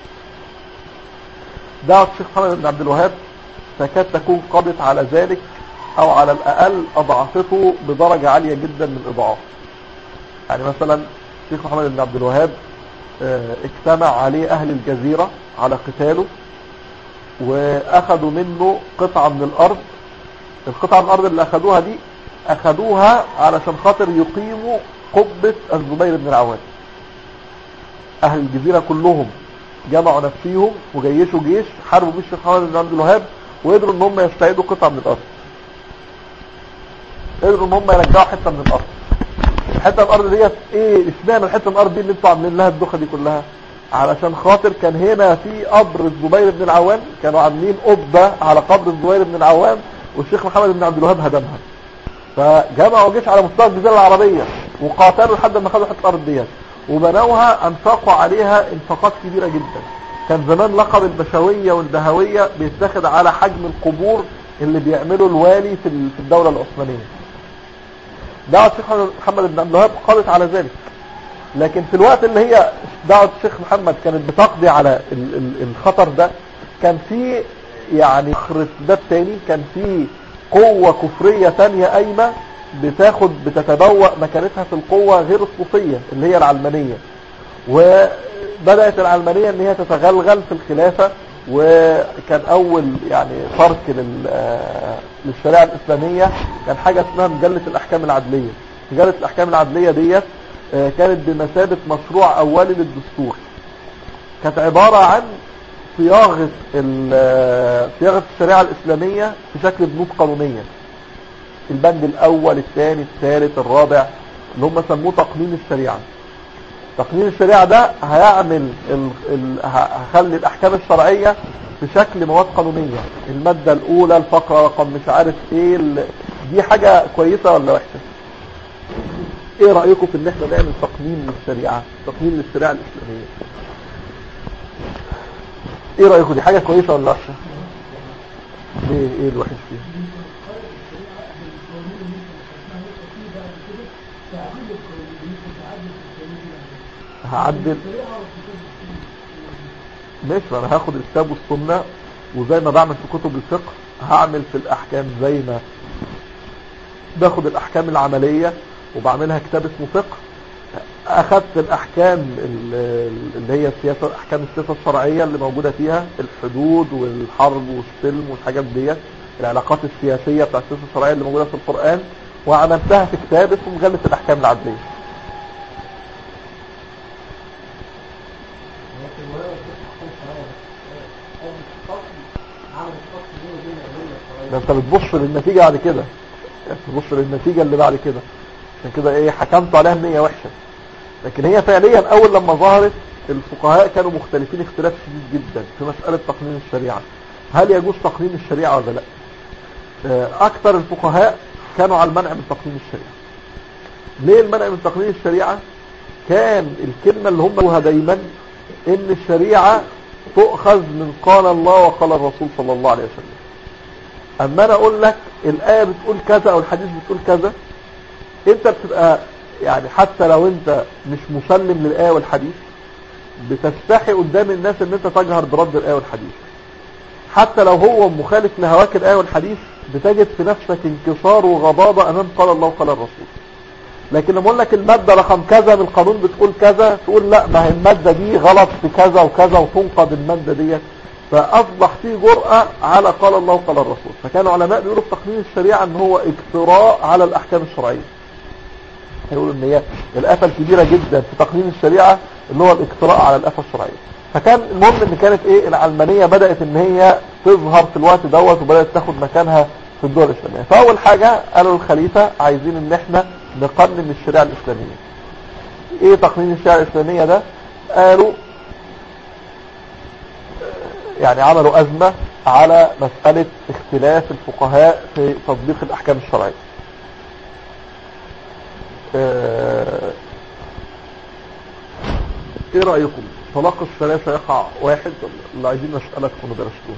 دعوة الشيخ محمد بن عبد الوهاب تكاد تكون قضت على ذلك او على الاقل اضعفته بدرجة عالية جدا من الاضعاف يعني مثلا الشيخ محمد بن عبد الوهاب اجتمع عليه اهل الجزيرة على قتاله واخذوا منه قطعة من الارض القطعة من الارض اللي اخذوها دي اخذوها علشان خاطر يقيموا قبة الزبير بن العوام اهل الجزيرة كلهم جمعوا نفسيهم وجيشوا جيش حاربوا بيه الشيخ محمد بن عبد الوهاب وقدروا ان هم يستعيدوا قطعة من الارض قدروا ان هم يرجعوا حتة من الارض الحته الارض ديت ايه اشمعنى الحته الارض دي اللي انتوا عاملين لها الدخه دي كلها علشان خاطر كان هنا في قبر الزبير بن العوام كانوا عاملين قبه على قبر الزبير بن العوام والشيخ محمد بن عبد الوهاب هدمها فجمعوا جيش على مستوى الجزيره العربيه وقاتلوا لحد ما خدوا حته الارض ديت وبنوها انفقوا عليها انفاقات كبيره جدا كان زمان لقب البشويه والبهويه بيتاخد على حجم القبور اللي بيعمله الوالي في الدوله العثمانيه دعوة الشيخ محمد بن عبد الوهاب قالت على ذلك لكن في الوقت اللي هي دعوة الشيخ محمد كانت بتقضي على الخطر ده كان في يعني خرس باب تاني كان في قوة كفرية تانية قايمة بتاخد بتتبوأ مكانتها في القوة غير الصوفية اللي هي العلمانية وبدأت العلمانية ان هي تتغلغل في الخلافة وكان اول يعني ترك للشريعة الاسلامية كان حاجة اسمها مجلة الاحكام العدلية مجلة الاحكام العدلية ديت كانت بمثابة مشروع اولي للدستور كانت عبارة عن صياغة صياغة الشريعة الاسلامية في شكل بنود قانونية البند الاول الثاني الثالث الرابع اللي هم سموه تقنين الشريعة تقنين الشريعة ده هيعمل ال... ال... هخلي الأحكام الشرعية في شكل مواد قانونية المادة الأولى الفقرة رقم مش عارف ايه ال... دي حاجة كويسة ولا وحشة ايه رأيكم في ان احنا نعمل تقنين للشريعة تقنين للشريعة الإسلامية ايه رأيكم دي حاجة كويسة ولا وحشة ليه ايه الوحش فيه هعدل ماشي انا هاخد الكتاب والسنة وزي ما بعمل في كتب الفقه هعمل في الاحكام زي ما باخد الاحكام العملية وبعملها كتاب اسمه فقه اخدت الاحكام ال- اللي هي السياسة احكام السياسة الشرعية اللي موجودة فيها الحدود والحرب والسلم والحاجات ديت العلاقات السياسية بتاع السياسة الشرعية اللي موجودة في القرآن وعملتها في كتاب اسمه مجلة الاحكام العدلية ده انت بتبص للنتيجة بعد كده بتبص للنتيجة اللي بعد كده عشان كده ايه حكمت عليها ان هي وحشة لكن هي فعليا اول لما ظهرت الفقهاء كانوا مختلفين اختلاف شديد جدا في مسألة تقنين الشريعة هل يجوز تقنين الشريعة ولا لا آه، اكثر الفقهاء كانوا على المنع من تقنين الشريعة ليه المنع من تقنين الشريعة كان الكلمة اللي هم قالوها دايما ان الشريعة تؤخذ من قال الله وقال الرسول صلى الله عليه وسلم اما انا اقول لك الايه بتقول كذا او الحديث بتقول كذا انت بتبقى يعني حتى لو انت مش مسلم للايه والحديث بتستحي قدام الناس ان انت تجهر برد الايه والحديث حتى لو هو مخالف لهواك الايه والحديث بتجد في نفسك انكسار وغضاضه امام قال الله وقال الرسول لكن لما اقول لك الماده رقم كذا من القانون بتقول كذا تقول لا ما هي الماده دي غلط في كذا وكذا وتنقض الماده ديت فاصبح في جرأة على قال الله وقال الرسول فكان علماء بيقولوا في تقنين الشريعه ان هو اجتراء على الاحكام الشرعيه يقولوا ان هي الافه الكبيره جدا في تقنين الشريعه اللي هو الاجتراء على الافه الشرعيه فكان المهم ان كانت ايه العلمانيه بدات ان هي تظهر في الوقت دوت وبدات تاخد مكانها في الدول الاسلاميه فاول حاجه قالوا الخليفه عايزين ان احنا نقنن الشريعه الاسلاميه ايه تقنين الشريعه الاسلاميه ده قالوا يعني عملوا ازمه على مساله اختلاف الفقهاء في تطبيق الاحكام الشرعيه آه، ايه رأيكم طلاق الثلاثة يقع واحد ولا اللي عايزين مسألة تكونوا درستوها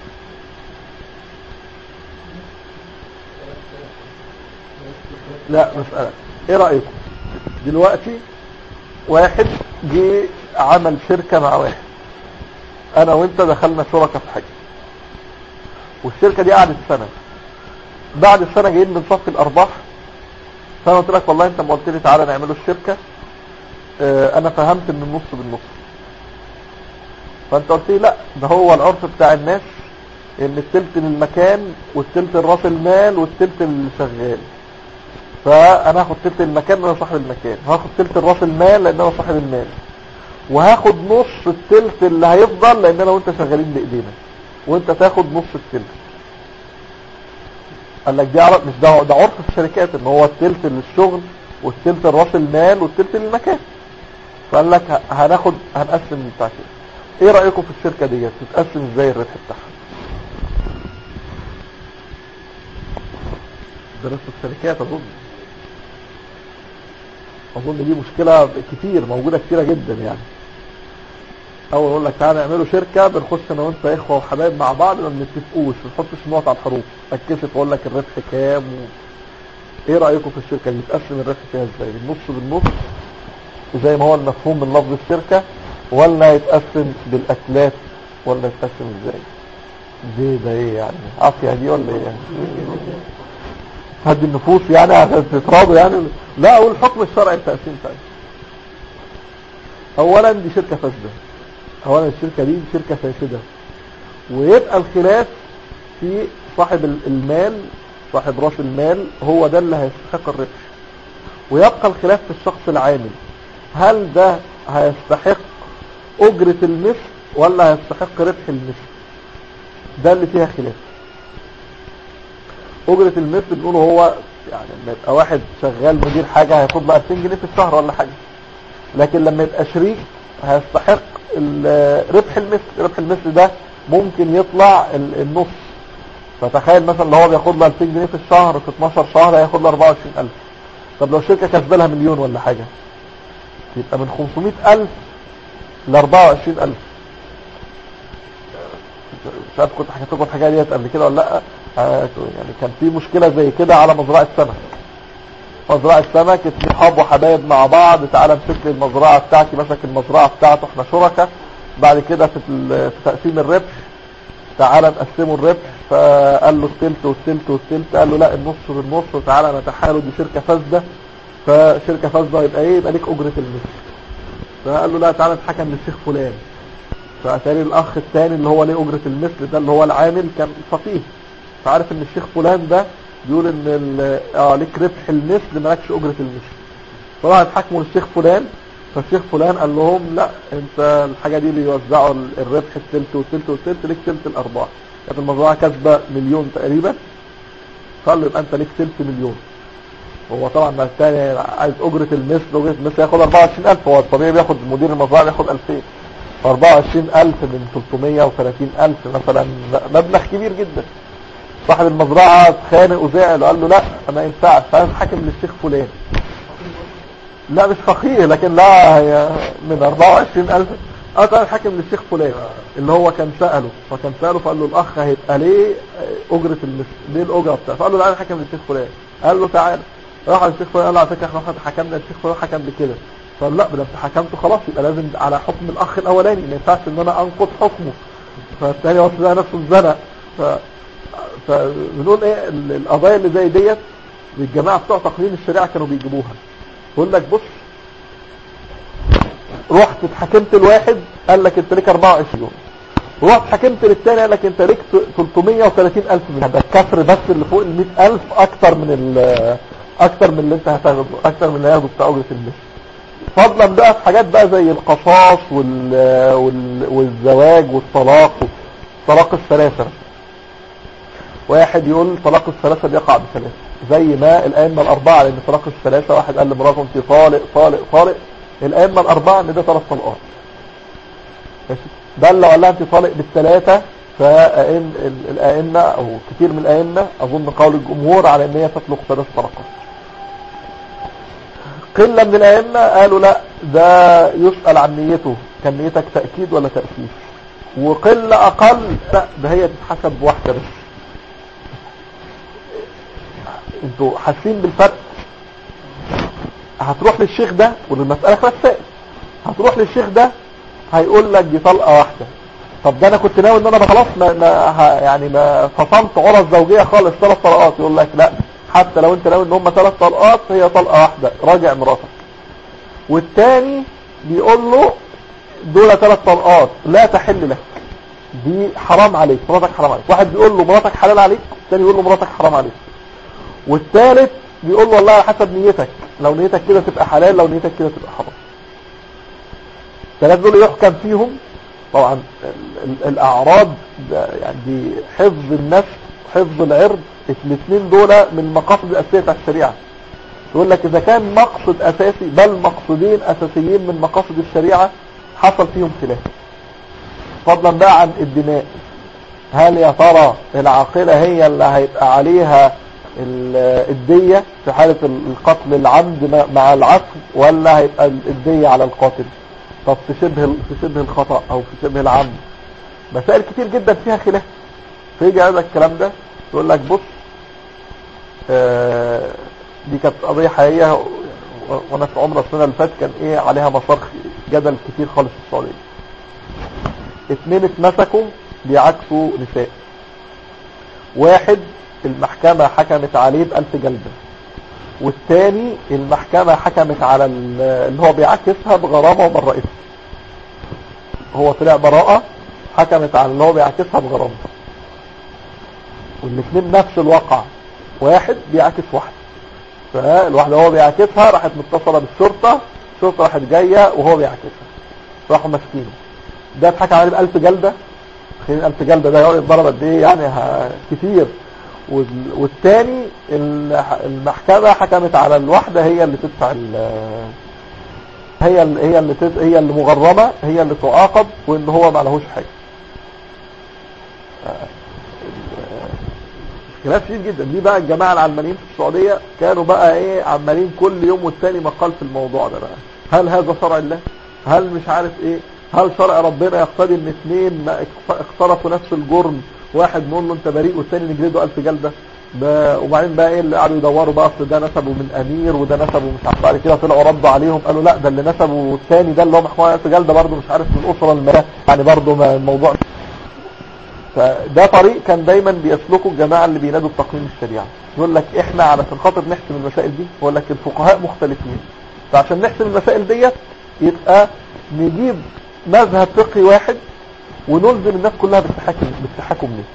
لا مسألة ايه رأيكم دلوقتي واحد جه عمل شركة مع واحد انا وانت دخلنا شركة في حاجة والشركة دي قعدت سنة بعد السنة جايين بنصفي الارباح فانا قلت لك والله انت ما قلت لي تعالى نعمله الشركة اه انا فهمت ان النص بالنص فانت قلت لي لا ده هو العرف بتاع الناس ان التلت للمكان والتلت لراس المال والتلت اللي شغال فانا هاخد تلت المكان لان انا صاحب المكان هاخد تلت راس المال لان انا صاحب المال وهاخد نص التلت اللي هيفضل لان انا وانت شغالين بايدينا وانت تاخد نص التلت قال لك دي عرف مش ده ده عرف في الشركات ان هو التلت للشغل والتلت لراس المال والتلت للمكان فقال لك ه- هناخد هنقسم بتاع كده ايه رايكم في الشركه ديت تتقسم ازاي الربح بتاعها دراسه الشركات اظن اظن دي مشكله كتير موجوده كتيره جدا يعني اول اقول لك تعالى نعملوا شركه بنخش انا وانت اخوه وحبايب مع بعض ما بنتفقوش ما نحطش نقط على الحروف اتكسف اقول لك الربح كام و... ايه رايكم في الشركه دي بتقسم الربح فيها ازاي بالنص بالنص زي ما هو المفهوم من لفظ الشركه ولا يتقسم بالاتلاف ولا يتقسم ازاي دي ده ايه يعني عافيه دي ولا ايه يعني هد النفوس يعني عشان تتراضوا يعني لا اقول الحكم الشرعي التقسيم بتاعي اولا دي شركه فاسده اولا الشركه دي شركه فاسده ويبقى الخلاف في صاحب ال- المال صاحب راس المال هو ده اللي هيستحق الربح ويبقى الخلاف في الشخص العامل هل ده هيستحق اجرة المثل ولا هيستحق ربح المثل ده اللي فيها خلاف اجرة المثل بنقوله هو يعني لما يبقى واحد شغال مدير حاجة هياخد له 2000 جنيه في الشهر ولا حاجة لكن لما يبقى شريك هيستحق ال- ربح المثل ربح المثل ده ممكن يطلع ال- النص فتخيل مثلا لو هو بياخد له 2000 جنيه في الشهر في 12 شهر هياخد له 24000 طب لو الشركة كسبة لها مليون ولا حاجة يبقى من 500000 ل 24000 مش عارف كنت حكيت لكم الحكايه ديت قبل كده ولا لا آه، يعني كان في مشكله زي كده على مزرعه سمك مزرعه سمك اتنين صحاب وحبايب مع بعض تعالى امسك لي المزرعه بتاعتي مسك المزرعه بتاعته احنا شركاء بعد كده في ال- في تقسيم الربح تعالى نقسمه الربح فقال له التلت والتلت والتلت قال له لا النص بالنص وتعالى نتحالوا دي شركه فاسده فشركه فاسده يبقى ايه يبقى ليك اجره المثل فقال له لا تعالى نتحكم للشيخ فلان فاتاري الاخ الثاني اللي هو ليه اجره المثل ده اللي هو العامل كان فقيه فعارف ان الشيخ فلان ده بيقول ان ال- اه ليك ربح المثل مالكش اجره المثل فراح اتحكموا للشيخ فلان فالشيخ فلان قال لهم لا انت الحاجه دي بيوزعوا ال- الربح التلت والتلت والتلت ليك تلت الارباح كانت المزرعه كاسبه مليون تقريبا قال له يبقى انت ليك تلت مليون هو طبعا ما الثاني عايز اجره المثل اجره المثل ياخد 24000 هو الطبيعي بياخد مدير المزرعه بياخد 2000 ف 24000 من 330000 مثلا مبلغ كبير جدا صاحب المزرعه اتخانق وزعل وقال له لا ما ينفعش فانا حاكم للشيخ فلان لا مش فقيه لكن لا هي من 24000 اه طبعا حاكم للشيخ فلان اللي هو كان سأله فكان سأله فقال له الأخ هيبقى ليه أجرة المثل ليه الأجرة بتاعه فقال له لا أنا حاكم للشيخ فلان قال له تعالى راح على الشيخ فلان قال له على فكرة احنا واحد حكمنا الشيخ فلان حكم بكده فقال لا ده انت حكمته خلاص يبقى لازم على حكم الأخ الأولاني ما ينفعش إن أنا أنقض حكمه فالتاني وصل لها نفسه الزنا ف فبنقول ايه ال- القضايا اللي زي ديت الجماعة بتوع تقنين الشريعة كانوا بيجيبوها يقول لك بص رحت اتحكمت الواحد قال لك انت ليك 24 رحت حكمت للتاني قال لك انت ليك 330 الف من ده الكسر بس اللي فوق ال 100 الف اكتر من ال اكتر من اللي انت هتاخده اكتر من اللي هياخده بتاع اجره المثل فضلا بقى في حاجات بقى زي القصاص وال... وال... والزواج والطلاق طلاق الثلاثه واحد يقول طلاق الثلاثه بيقع بثلاثه زي ما الائمه الاربعه لان طلاق الثلاثه واحد قال لمراته انت طالق طالق طالق الائمه الاربعه ان ده ثلاث طلقات ماشي ده اللي قال لها انت طالق بالثلاثه فائم ال- الائمه او كتير من الائمه اظن قول الجمهور على ان هي تطلق ثلاث طلقات قله من الائمه قالوا لا ده يسال عن نيته كان نيتك تاكيد ولا تاسيس وقله اقل لا ده هي تتحسب بواحده بس انتوا حاسين بالفرق هتروح للشيخ ده والمسألة خلاص سائل هتروح للشيخ ده هيقول لك دي طلقة واحدة طب ده انا كنت ناوي ان انا خلاص ما, ما ه- يعني ما فصمت عرى الزوجية خالص ثلاث طلقات يقول لك لا حتى لو انت ناوي ان هم ثلاث طلقات هي طلقة واحدة راجع مراتك والتاني بيقول له دول ثلاث طلقات لا تحل لك دي حرام عليك مراتك حرام عليك واحد بيقول له مراتك حلال عليك الثاني يقول له مراتك حرام عليك والثالث بيقول له والله على حسب نيتك لو نيتك كده تبقى حلال لو نيتك كده تبقى حرام الثلاث دول يحكم فيهم طبعا ال- ال- الاعراض ده يعني دي حفظ النفس وحفظ العرض الاثنين دول من المقاصد الاساسيه بتاعت الشريعه يقول لك اذا كان مقصد اساسي بل مقصدين اساسيين من مقاصد الشريعه حصل فيهم خلاف فضلا بقى عن الدماء هل يا ترى العاقلة هي اللي هيبقى عليها ال- الدية في حالة القتل العمد م- مع العفو ولا هيبقى الدية على القاتل طب في شبه ال- في شبه الخطأ او في شبه العمد مسائل كتير جدا فيها خلاف فيجي هذا الكلام ده يقول لك بص آه، دي كانت قضية حقيقية و- وانا في عمر السنة اللي فاتت كان ايه عليها مسار جدل كتير خالص في السعودية اتنين اتمسكوا بيعكسوا نساء واحد المحكمة حكمت عليه بألف جلدة والتاني المحكمة حكمت على ال- اللي هو بيعكسها بغرامة وبالرئيس هو طلع براءة حكمت على اللي هو بيعكسها بغرامة والاثنين نفس الواقع واحد بيعكس واحد فالواحدة هو بيعكسها راحت متصلة بالشرطة الشرطة راحت جاية وهو بيعكسها راحوا ماسكينه ده اتحكم عليه بألف جلدة تخيل ألف جلدة ده يقعد يتضرب قد ايه يعني ه- كتير وال- والتاني ال- المحكمة حكمت على الواحدة هي اللي تدفع ال- هي اللي هي اللي تد... هي اللي مغرمة هي اللي تعاقب وان هو ما لهوش حاجة آه، خلاف شديد جدا دي بقى الجماعة العلمانيين في السعودية كانوا بقى ايه عمالين كل يوم والتاني مقال في الموضوع ده بقى هل هذا شرع الله هل مش عارف ايه هل شرع ربنا يقتضي ان اثنين ما اقت- اقترفوا نفس الجرم واحد نقول له انت بريء والثاني نجلده ألف جلدة ب- وبعدين بقى ايه اللي قعدوا يدوروا بقى اصل ده نسبه من امير وده نسبه مش عارف بعد كده طلعوا ردوا عليهم قالوا لا ده اللي نسبه الثاني ده اللي هو محمود ألف جلدة برضه مش عارف من الاسره الماليه يعني برضه ما- الموضوع فده طريق كان دايما بيسلكه الجماعه اللي بينادوا بتقنين الشريعه يقول لك احنا علشان خاطر نحسم المسائل دي يقول لك الفقهاء مختلفين فعشان نحسم المسائل ديت يبقى نجيب مذهب فقهي واحد ونلزم الناس كلها بالتحاكم بالتحاكم ليه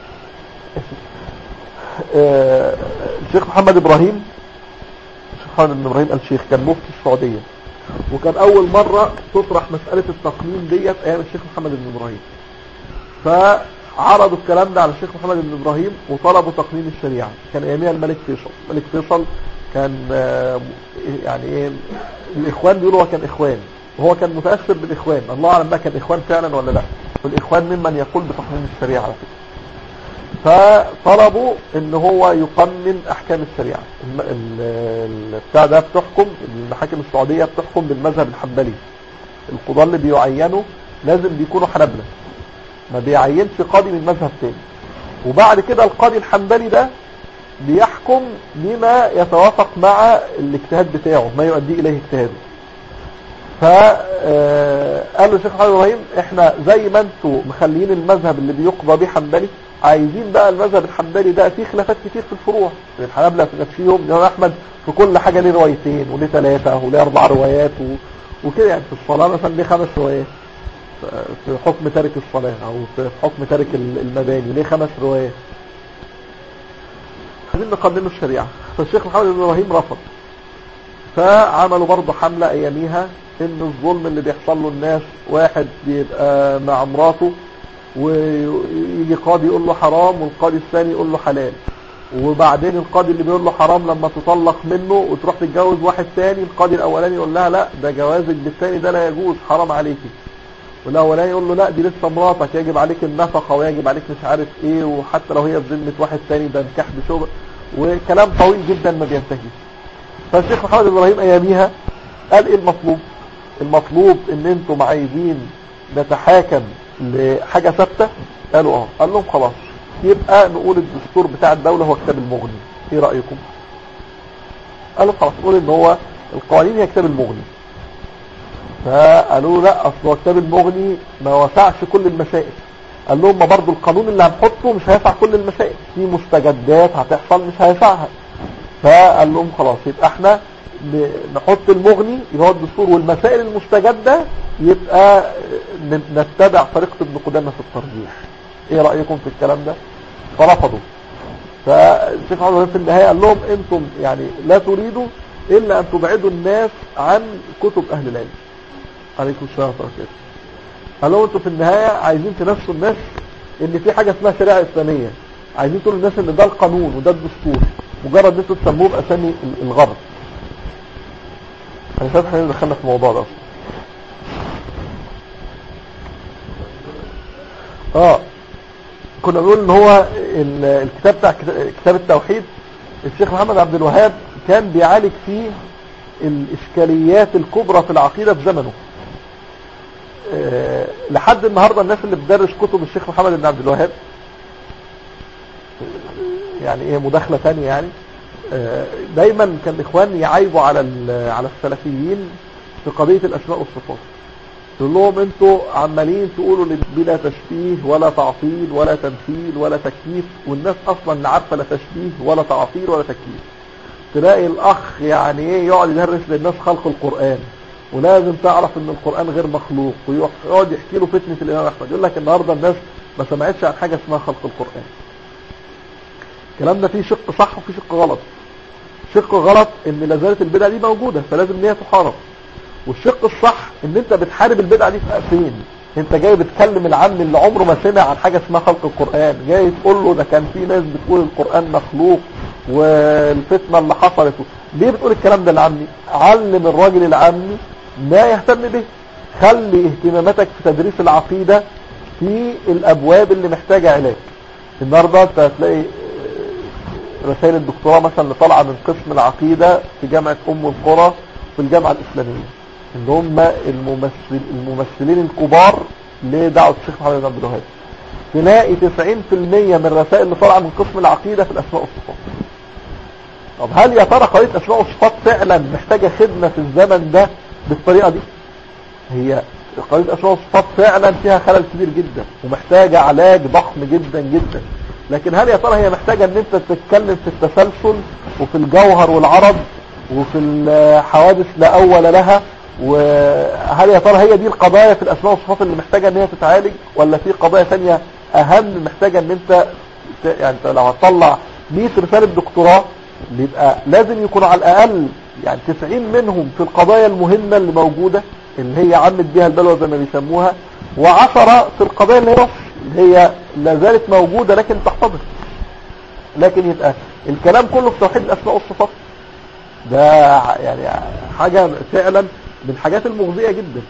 آه، الشيخ محمد ابراهيم الشيخ محمد بن ابراهيم الشيخ كان مفتي السعوديه وكان اول مره تطرح مساله التقنين ديت ايام الشيخ محمد بن ابراهيم فعرضوا الكلام ده على الشيخ محمد بن ابراهيم وطلبوا تقنين الشريعه كان اياميها الملك فيصل الملك فيصل كان آه، يعني ايه الاخوان بيقولوا هو كان اخوان وهو كان متاثر بالاخوان الله اعلم بقى كان اخوان فعلا ولا لا والاخوان ممن يقول بتقنين الشريعه على فكره فطلبوا ان هو يقنن احكام الشريعه الم- ال- ال- بتاع ده بتحكم المحاكم السعوديه بتحكم بالمذهب الحنبلي القضاه اللي بيعينوا لازم بيكونوا حنابلة ما بيعينش قاضي من مذهب تاني وبعد كده القاضي الحنبلي ده بيحكم بما يتوافق مع الاجتهاد بتاعه ما يؤدي اليه اجتهاده فقالوا الشيخ محمد ابراهيم احنا زي ما انتوا مخليين المذهب اللي بيقضى به حنبلي عايزين بقى المذهب الحنبلي ده فيه خلافات كتير في الفروع الحنابلة في نفسهم الامام احمد في كل حاجه ليه روايتين وليه ثلاثه وليه اربع روايات و... وكده يعني في الصلاه مثلا ليه خمس روايات في حكم تارك الصلاه او في حكم تارك المباني ليه خمس روايات عايزين نقننوا الشريعه فالشيخ محمد بن ابراهيم رفض فعملوا برضه حملة اياميها ان الظلم اللي بيحصل له الناس واحد بيبقى مع مراته ويجي قاضي يقول له حرام والقاضي الثاني يقول له حلال وبعدين القاضي اللي بيقول له حرام لما تطلق منه وتروح تتجوز واحد ثاني القاضي الاولاني يقول لها لا ده جوازك بالثاني ده لا يجوز حرام عليكي والاولاني يقول له لا دي لسه مراتك يجب عليك النفقه ويجب عليك مش عارف ايه وحتى لو هي في ذمه واحد ثاني ده نكاح بشبه وكلام طويل جدا ما بينتهيش فالشيخ محمد ابراهيم اياميها قال ايه المطلوب المطلوب ان انتم عايزين نتحاكم لحاجة ثابتة قالوا اه قال لهم خلاص يبقى نقول الدستور بتاع الدولة هو كتاب المغني ايه رأيكم قالوا خلاص نقول ان هو القوانين هي كتاب المغني فقالوا لا اصل هو كتاب المغني ما وسعش كل المسائل قال لهم ما برضو القانون اللي هنحطه مش هيسع كل المسائل في مستجدات هتحصل مش هيسعها فقال لهم خلاص يبقى احنا نحط المغني اللي هو الدستور والمسائل المستجدة يبقى نتبع طريقة ابن قدامة في الترجيح ايه رأيكم في الكلام ده فرفضوا فالشيخ عمر في النهاية قال لهم انتم يعني لا تريدوا الا ان تبعدوا الناس عن كتب اهل العلم عليكم السلام ورحمة الله قال لهم انتم في النهاية عايزين تنسوا الناس ان في حاجة اسمها شريعة اسلامية عايزين تقولوا الناس ان ده القانون وده الدستور مجرد ان انتوا تسموه باسامي الغرب انا شايف احنا دخلنا في الموضوع ده اصلا اه كنا بنقول ان هو الكتاب بتاع كتاب التوحيد الشيخ محمد عبد الوهاب كان بيعالج فيه الاشكاليات الكبرى في العقيدة في زمنه أه لحد النهاردة الناس اللي بتدرس كتب الشيخ محمد بن عبد الوهاب يعني ايه مداخلة ثانية يعني أه دايما كان الاخوان يعيبوا على على السلفيين في قضية الاسماء والصفات تقول لهم انتوا عمالين تقولوا بلا تشبيه ولا تعطيل ولا تمثيل ولا تكييف والناس اصلا لا عارفه لا تشبيه ولا تعطيل ولا تكييف تلاقي الاخ يعني ايه يقعد يدرس للناس خلق القرآن ولازم تعرف ان القرآن غير مخلوق ويقعد يحكي له فتنة الامام احمد يقول لك النهاردة الناس ما سمعتش عن حاجة اسمها خلق القرآن الكلام ده فيه شق صح وفيه شق غلط شق غلط ان لازالت البدعة دي موجودة فلازم ان هي تحارب والشق الصح ان انت بتحارب البدعة دي في فين انت جاي بتكلم العم اللي عمره ما سمع عن حاجة اسمها خلق القرآن جاي تقول له ده كان في ناس بتقول القرآن مخلوق والفتنة اللي حصلت ليه بتقول الكلام ده لعمي علم الراجل العامي ما يهتم به خلي اهتماماتك في تدريس العقيدة في الابواب اللي محتاجة علاج النهاردة انت هتلاقي رسائل الدكتوراه مثلا اللي طالعة من قسم العقيدة في جامعة ام القرى في الجامعة الاسلامية ان هم الممثل الممثلين الكبار لدعوة الشيخ محمد بن عبد الوهاب تلاقي 90% من الرسائل اللي طالعه من قسم العقيدة في الاسماء والصفات طب هل يا ترى قضيه اسماء والصفات فعلا محتاجة خدمة في الزمن ده بالطريقة دي هي قضيه اسماء والصفات فعلا فيها خلل كبير جدا ومحتاجة علاج ضخم جدا جدا لكن هل يا ترى هي محتاجة ان انت تتكلم في التسلسل وفي الجوهر والعرض وفي الحوادث لا اول لها وهل يا ترى هي دي القضايا في الاسماء والصفات اللي محتاجة ان هي تتعالج ولا في قضايا ثانيه اهم محتاجة ان انت يعني انت لو هتطلع 100 رسالة دكتوراه بيبقى لازم يكون على الاقل يعني 90 منهم في القضايا المهمة اللي موجودة اللي هي عمت بيها البلوى زي ما بيسموها وعشرة في القضايا اللي هي اللي هي لا زالت موجودة لكن تحتضر لكن يبقى الكلام كله في توحيد الاسماء والصفات ده يعني حاجة فعلا من الحاجات المغزية جدا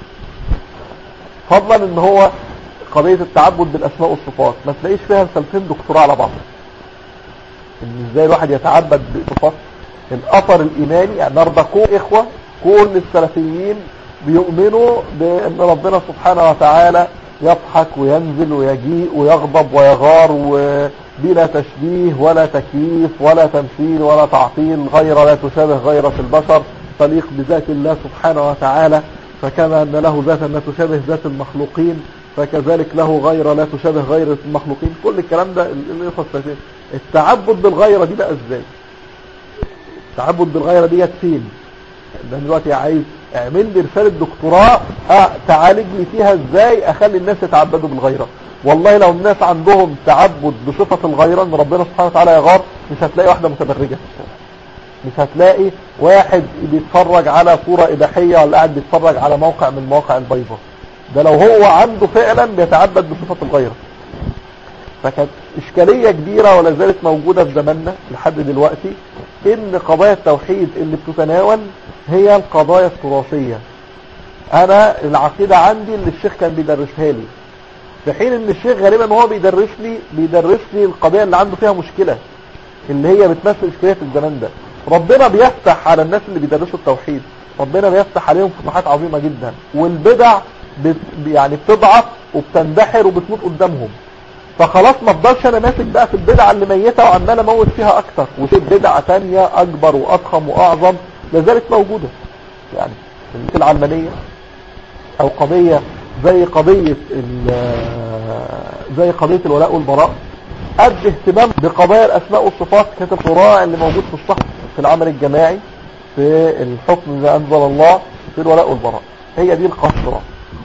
فضلا ان هو قضية التعبد بالاسماء والصفات ما تلاقيش فيها رسالتين دكتوراه على بعض ان ازاي الواحد يتعبد بصفات الاثر الايماني يعني نرضى كل اخوة كل السلفيين بيؤمنوا بان ربنا سبحانه وتعالى يضحك وينزل ويجيء ويغضب ويغار وبلا تشبيه ولا تكييف ولا تمثيل ولا تعطيل غير لا تشابه غير في البشر تليق بذات الله سبحانه وتعالى فكما أن له ذاتا لا تشابه ذات المخلوقين فكذلك له غير لا تشابه غير المخلوقين كل الكلام ده اللي يخص التعبد بالغيرة دي بقى ازاي التعبد بالغيرة ديت فين ده دلوقتي عايز اعمل لي رسالة دكتوراه اه تعالج لي فيها ازاي اخلي الناس يتعبدوا بالغيرة والله لو الناس عندهم تعبد بصفة الغيرة ان ربنا سبحانه وتعالى يغار مش هتلاقي واحدة متبرجة في الشارع مش هتلاقي واحد بيتفرج على صورة اباحية ولا قاعد بيتفرج على موقع من مواقع البيضة ده لو هو عنده فعلا بيتعبد بصفة الغيرة فكانت اشكالية كبيرة ولا زالت موجودة في زماننا لحد دلوقتي ان قضايا التوحيد اللي بتتناول هي القضايا التراثية انا العقيدة عندي اللي الشيخ كان بيدرسها لي في حين ان الشيخ غالبا هو بيدرس لي بيدرس لي القضية اللي عنده فيها مشكلة اللي هي بتمثل اشكالية في الزمان ده ربنا بيفتح على الناس اللي بيدرسوا التوحيد ربنا بيفتح عليهم فتوحات عظيمة جدا والبدع بت يعني بتضعف وبتندحر وبتموت قدامهم فخلاص ما افضلش انا ماسك بقى في البدعة اللي ميتة وعمال اموت فيها اكتر وفي بدعة تانية اكبر واضخم واعظم لازالت موجودة يعني العلمانية او قضية زي قضية زي قضية الولاء والبراء قد اهتمام بقضايا الاسماء والصفات كانت الصراع اللي موجود في الصحف في العمل الجماعي في الحكم ما انزل الله في الولاء والبراء هي دي الصراع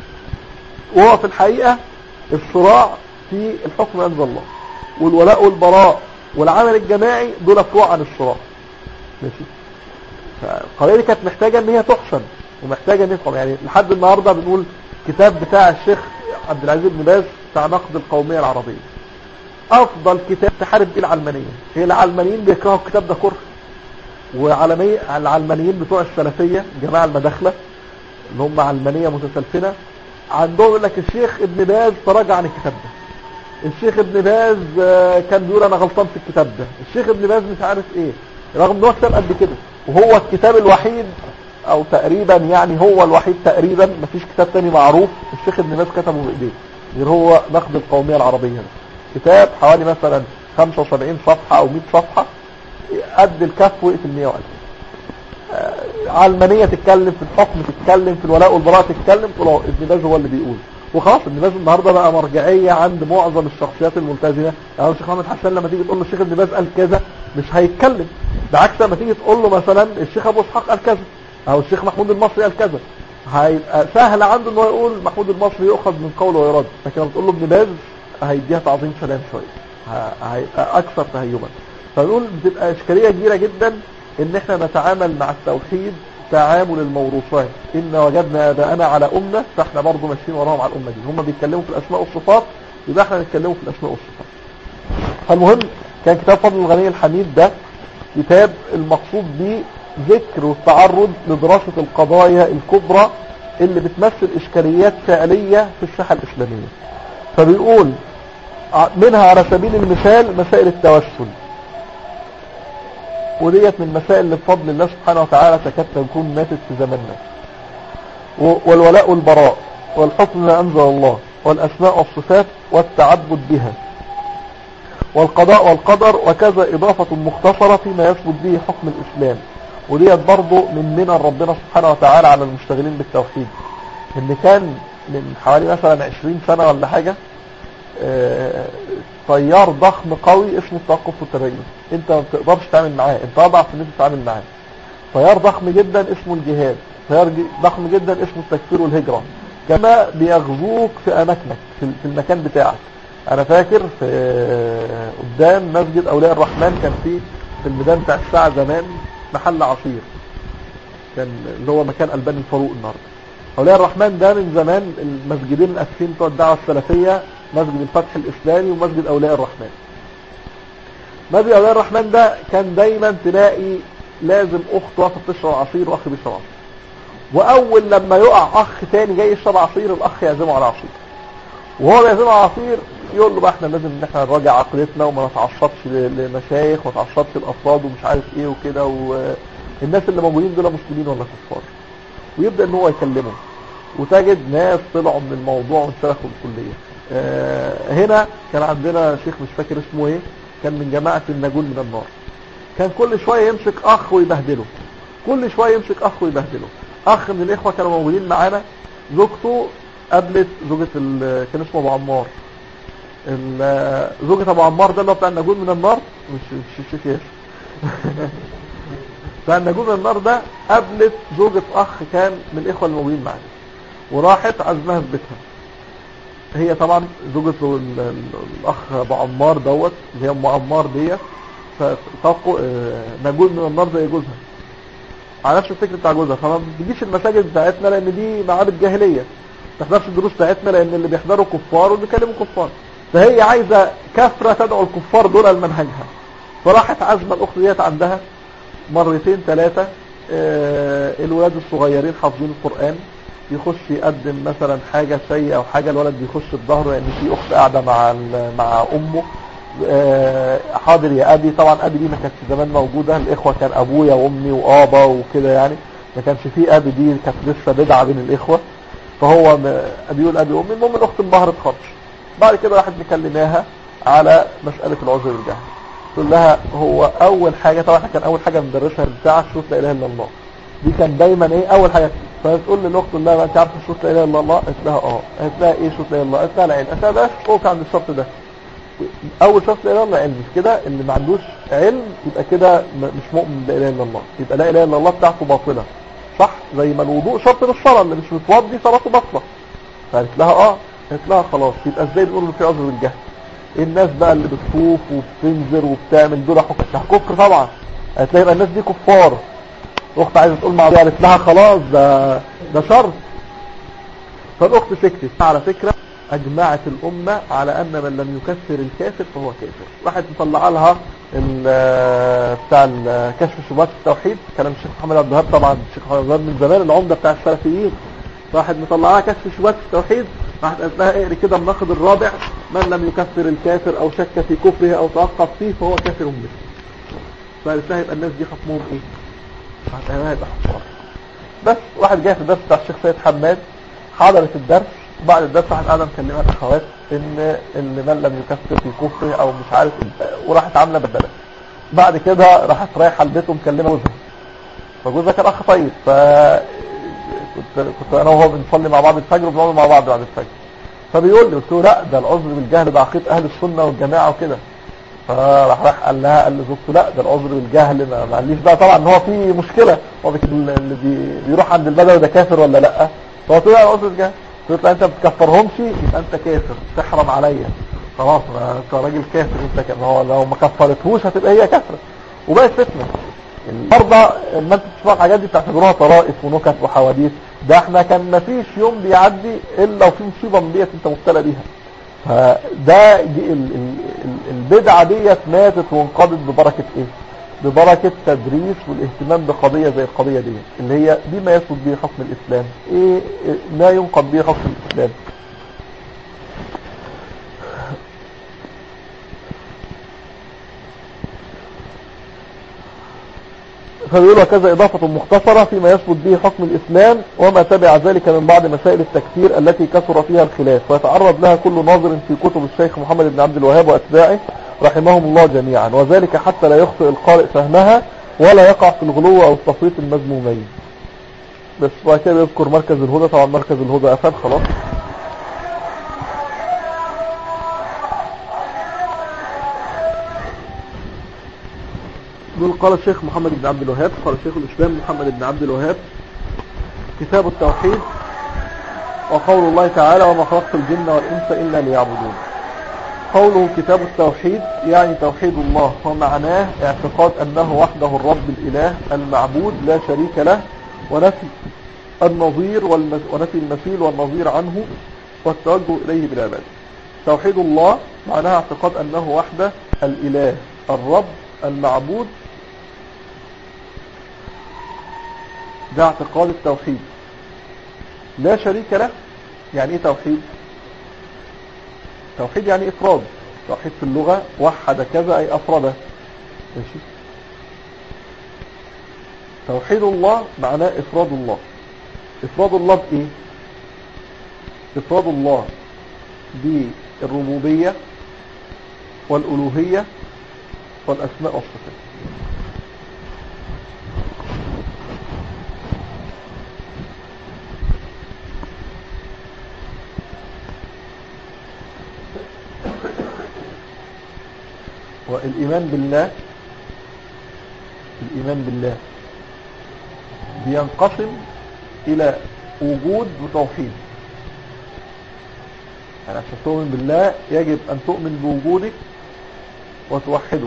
وهو في الحقيقة الصراع في الحكم ما انزل الله والولاء والبراء والعمل الجماعي دول فروع عن الصراع ماشي فالقضية دي كانت محتاجة ان هي تحسن ومحتاجة ان يفهم يعني لحد النهاردة بنقول كتاب بتاع الشيخ عبد العزيز بن باز بتاع نقد القومية العربية افضل كتاب تحارب بيه العلمانية هي العلمانيين بيكرهوا الكتاب ده كره وعلمانية العلمانيين بتوع السلفية جماعة المداخلة اللي هم علمانية متسلسلة عندهم يقول لك الشيخ ابن باز تراجع عن الكتاب ده الشيخ ابن باز كان بيقول انا غلطان في الكتاب ده الشيخ ابن باز مش عارف ايه رغم ان هو كتاب قد كده وهو الكتاب الوحيد او تقريبا يعني هو الوحيد تقريبا مفيش كتاب تاني معروف الشيخ ابن باز كتبه بايديه غير هو نقد القومية العربية ده كتاب حوالي مثلا 75 صفحة او 100 صفحة قد الكف وقف المية وقت علمانية تتكلم في الحكم تتكلم في الولاء والبراء تتكلم تقول ابن باز هو اللي بيقول وخلاص ابن باز النهاردة بقى مرجعية عند معظم الشخصيات الملتزمة يعني الشيخ محمد حسان لما تيجي تقول له الشيخ ابن باز قال كذا مش هيتكلم بعكس لما تيجي تقول له مثلا الشيخ ابو اسحاق قال كذا او الشيخ محمود المصري قال كذا هيبقى سهل عنده ان هو يقول محمود المصري يؤخذ من قوله ويرد لكن لما تقول له ابن باز هيديها تعظيم سلام شوية هيبقى اكثر تهيبا فنقول بتبقى اشكالية كبيرة جدا ان احنا نتعامل مع التوحيد تعامل الموروثات ان وجدنا اباءنا على امة فاحنا برضو ماشيين وراهم على الامة دي هم بيتكلموا في الاسماء والصفات يبقى احنا نتكلموا في الاسماء والصفات فالمهم كان كتاب فضل الغني الحميد ده كتاب المقصود به ذكر والتعرض لدراسة القضايا الكبرى اللي بتمثل اشكاليات فعلية في الساحة الاسلامية فبيقول منها على سبيل المثال مسائل التوسل وديت من المسائل اللي بفضل الله سبحانه وتعالى تكاد تكون ماتت في زماننا و- والولاء والبراء والحكم ما أنزل الله والأسماء والصفات والتعبد بها والقضاء والقدر وكذا إضافة مختصرة فيما يثبت به حكم الإسلام وديت برضه من منن ربنا سبحانه وتعالى على المشتغلين بالتوحيد ان كان من حوالي مثلا 20 سنة ولا حاجة آه، طيار ضخم قوي اسمه التوقف والتبين انت ما بتقدرش تعمل معاه انت اضعف ان انت تتعامل معاه طيار ضخم جدا اسمه الجهاد طيار ج- ضخم جدا اسمه التكفير والهجرة كما بيغزوك في اماكنك في في المكان بتاعك انا فاكر في آه، قدام مسجد اولياء الرحمن كان في في الميدان بتاع الساعة زمان محل عصير كان اللي هو مكان الباني الفاروق النهارده اولياء الرحمن ده من زمان المسجدين الاساسيين بتوع الدعوه السلفيه مسجد الفتح الاسلامي ومسجد اولياء الرحمن مسجد اولياء الرحمن ده كان دايما تلاقي لازم اخت واقفه تشرب عصير واخ بيشرب عصير واول لما يقع اخ تاني جاي يشرب عصير الاخ يعزمه على عصير وهو بيعزمه على عصير يقول له بقى احنا لازم ان احنا نراجع عقيدتنا وما نتعصبش ل- لمشايخ وما نتعصبش الافراد ومش عارف ايه وكده والناس اللي موجودين دول مسلمين ولا كفار ويبدا ان هو يكلمهم وتجد ناس طلعوا من الموضوع وانسلخوا الكليه آه، هنا كان عندنا شيخ مش فاكر اسمه ايه كان من جماعه النجول من النار كان كل شويه يمسك اخ ويبهدله كل شويه يمسك اخ ويبهدله اخ من الاخوه كانوا موجودين معانا زوجته قابلت زوجة ال- كان اسمه ابو عمار ال- زوجة ابو عمار ده اللي هو بتاع النجول من النار مش مش الشيخ ياسر بتاع النجول من النار ده قابلت زوجة اخ كان من الاخوة الموجودين معانا وراحت عزمها في بيتها هي طبعا زوجة ال- ال- الاخ ابو عمار دوت اللي هي ام عمار ديت فتقو آه، نجول من النار زي جوزها على نفس الفكر بتاع جوزها فما بتجيش المساجد بتاعتنا لان دي معابد جاهليه ما تحضرش الدروس بتاعتنا لان اللي بيحضروا كفار واللي بيكلموا كفار فهي عايزه كثره تدعو الكفار دول لمنهجها فراحت عازمه الاخت ديت عندها مرتين ثلاثه الولاد الصغيرين حافظين القران يخش يقدم مثلا حاجه شيء او حاجه الولد بيخش بظهره لان في اخت قاعده مع ال- مع امه آه، حاضر يا ابي طبعا ابي دي ما كانتش زمان موجوده الاخوه كان ابويا وامي وابا وكده يعني ما كانش في ابي دي كانت لسه بدعه بين الاخوه فهو م- ابي يقول ابي وامي المهم الاخت انبهرت خالص بعد كده راحت مكلماها على مساله العذر بالجهل تقول لها هو اول حاجه طبعا إحنا كان اول حاجه ندرسها بتاع شروط لا اله الا الله دي كان دايما ايه اول حاجه فتقول للاخت تقول لها انت عارفه شروط لا اله الا الله قالت لها اه قالت لها ايه شروط لا اله الا الله قالت لها العلم قالت لها بس فوق عند الشرط ده اول شرط لا اله الا الله علم مش كده اللي ما عندوش علم يبقى كده م- مش مؤمن لا اله الا الله يبقى لا اله الا الله بتاعته باطله صح زي ما الوضوء شرط للصلاه اللي مش متوضي صلاته باطله فقالت لها اه قالت لها خلاص يبقى ازاي بنقول إن في عذر بالجهل الناس بقى اللي بتطوف وبتنذر وبتعمل دول حكم ده كفر طبعا قالت لها يبقى الناس دي كفار الاخت عايزه تقول مع قالت لها خلاص ده ده شرط فالاخت سكتت على فكره اجمعت الامه على ان من لم يكفر الكافر فهو كافر راحت مطلعه لها ال- بتاع ال- كشف شبهات التوحيد كلام الشيخ محمد عبد الوهاب طبعا الشيخ محمد عبد الوهاب من زمان العمده بتاع السلفيين راحت مطلعه لها كشف شبهات التوحيد راحت قالت لها اقري كده الناقد الرابع من لم يكفر الكافر او شك في كفره او توقف فيه فهو كافر مثله فقالت لها يبقى الناس دي حكمهم ايه؟ راحت قالت لها يبقى حكمهم بس واحد جاي في الدرس بتاع الشيخ سيد حماد حضرت الدرس وبعد الدرس راحت قاعده مكلمه الاخوات ان اللي من لم يكفر في كفره او مش عارف إيه، وراحت عامله بدله بعد كده راحت رايحه البيت ومكلمه جوزها فجوزها كان اخ طيب ف كنت كنت انا وهو بنصلي مع بعض الفجر وبنقعد مع بعض بعد الفجر فبيقول لي قلت له لا ده العذر بالجهل ده عقيده اهل السنه والجماعه وكده فراح راح قال لها قال لزوجته لا ده العذر بالجهل ما ما قاليش بقى طبعا ان هو في مشكله هو بيك- اللي بي- بيروح عند البدوي ده كافر ولا لا فهو تقول لا العذر بالجهل قلت له انت ما بتكفرهمش يبقى انت كافر تحرم عليا خلاص ما انت راجل كافر انت كافر هو لو ما كفرتهوش هتبقى هي كافره وبقت فتنه النهارده لما انت تسمع الحاجات دي بتعتبروها طرائف ونكت وحواديت ده احنا كان ما فيش يوم بيعدي الا وفي مصيبه من ديت انت مبتلى بيها فده جي- ال- ال- ال- البدعه ديت ماتت وانقضت ببركه ايه؟ ببركه تدريس والاهتمام بقضيه زي القضيه دي اللي هي بما يثبت به حكم الاسلام ايه إيه- ما ينقض به حكم الاسلام فبيقول وكذا إضافة مختصرة فيما يثبت به حكم الإسلام وما تبع ذلك من بعض مسائل التكفير التي كثر فيها الخلاف ويتعرض لها كل ناظر في كتب الشيخ محمد بن عبد الوهاب وأتباعه رحمهم الله جميعا وذلك حتى لا يخطئ القارئ فهمها ولا يقع في الغلو أو التفريط المذمومين بس بعد كده يذكر مركز الهدى طبعا مركز الهدى قفل خلاص دول قال الشيخ محمد بن عبد الوهاب قال الشيخ الإسلام محمد بن عبد الوهاب كتاب التوحيد وقول الله تعالى وما خلقت الجن والإنس إلا ليعبدون قوله كتاب التوحيد يعني توحيد الله ومعناه اعتقاد أنه وحده الرب الإله المعبود لا شريك له ونفي النظير والمس... ونفي المثيل والنظير عنه والتوجه إليه بالعبادة توحيد الله معناها اعتقاد أنه وحده الإله الرب المعبود ده اعتقاد التوحيد لا شريك له يعني ايه توحيد توحيد يعني افراد توحيد في اللغة وحد كذا اي افرده ماشي توحيد الله معناه افراد الله افراد الله بايه افراد الله بالربوبية والالوهية والاسماء والصفات والإيمان بالله الإيمان بالله بينقسم إلى وجود وتوحيد يعني عشان تؤمن بالله يجب أن تؤمن بوجوده وتوحده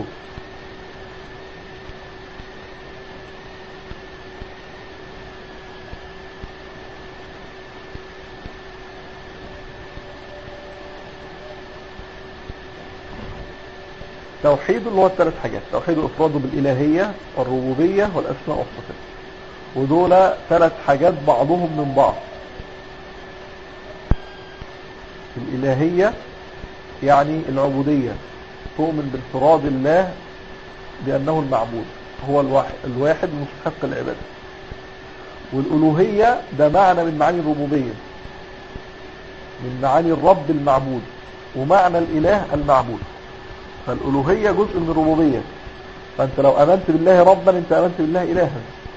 توحيد اللي هو الثلاث حاجات توحيد افراده بالالهيه والربوبيه والاسماء والصفات ودول ثلاث حاجات بعضهم من بعض الالهيه يعني العبوديه تؤمن بانفراد الله بانه المعبود هو الواحد الواحد مستحق العباده والالوهيه ده معنى من معاني الربوبيه من معاني الرب المعبود ومعنى الاله المعبود فالألوهية جزء من الربوبية فأنت لو أمنت بالله ربا أنت أمنت بالله إلها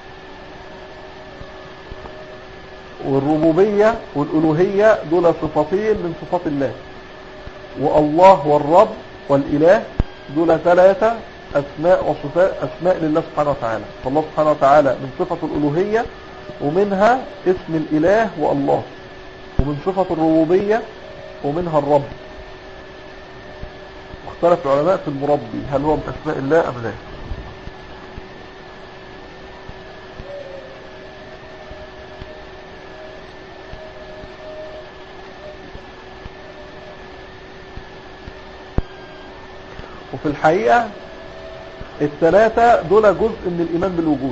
والربوبية والألوهية دول صفتين من صفات الله والله والرب والإله دول ثلاثة أسماء وصفات أسماء لله سبحانه وتعالى فالله سبحانه وتعالى من صفة الألوهية ومنها اسم الإله والله ومن صفة الربوبية ومنها الرب اختلف العلماء في المربي هل هو من أسماء الله أم لا وفي الحقيقة الثلاثة دول جزء من الإيمان بالوجود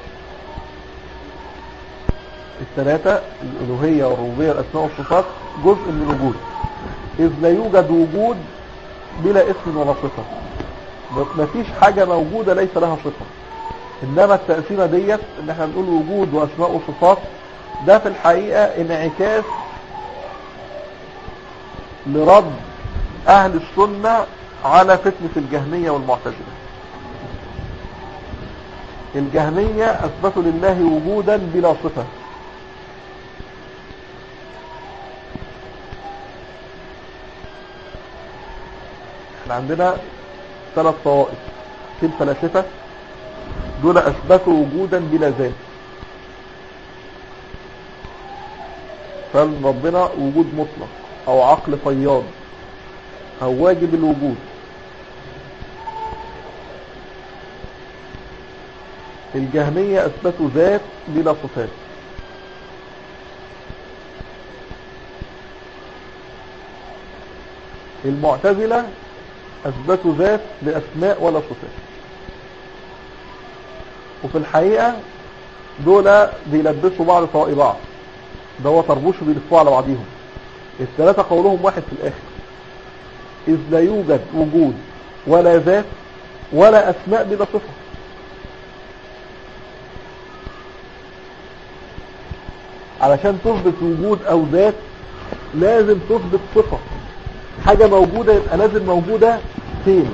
الثلاثة الألوهية والربوبية والأسماء والصفات جزء من الوجود إذ لا يوجد وجود بلا اسم ولا صفة مفيش حاجة موجودة ليس لها صفة انما التقسيمة ديت ان احنا بنقول وجود واسماء وصفات ده في الحقيقة انعكاس لرد اهل السنة على فتنة الجهمية والمعتزلة الجهمية اثبتوا لله وجودا بلا صفة احنا عندنا ثلاث طوائف في الفلاسفة دول اثبتوا وجودا بلا ذات ربنا وجود مطلق او عقل فياض او واجب الوجود الجهمية اثبتوا ذات بلا صفات المعتزلة اثبتوا ذات باسماء ولا صفات وفي الحقيقة دول بيلبسوا بعض فوائد بعض ده هو طربوش بيلفوا على بعضهم الثلاثة قولهم واحد في الاخر اذ لا يوجد وجود ولا ذات ولا اسماء بلا صفة علشان تثبت وجود او ذات لازم تثبت صفة حاجة موجودة يبقى لازم موجودة فين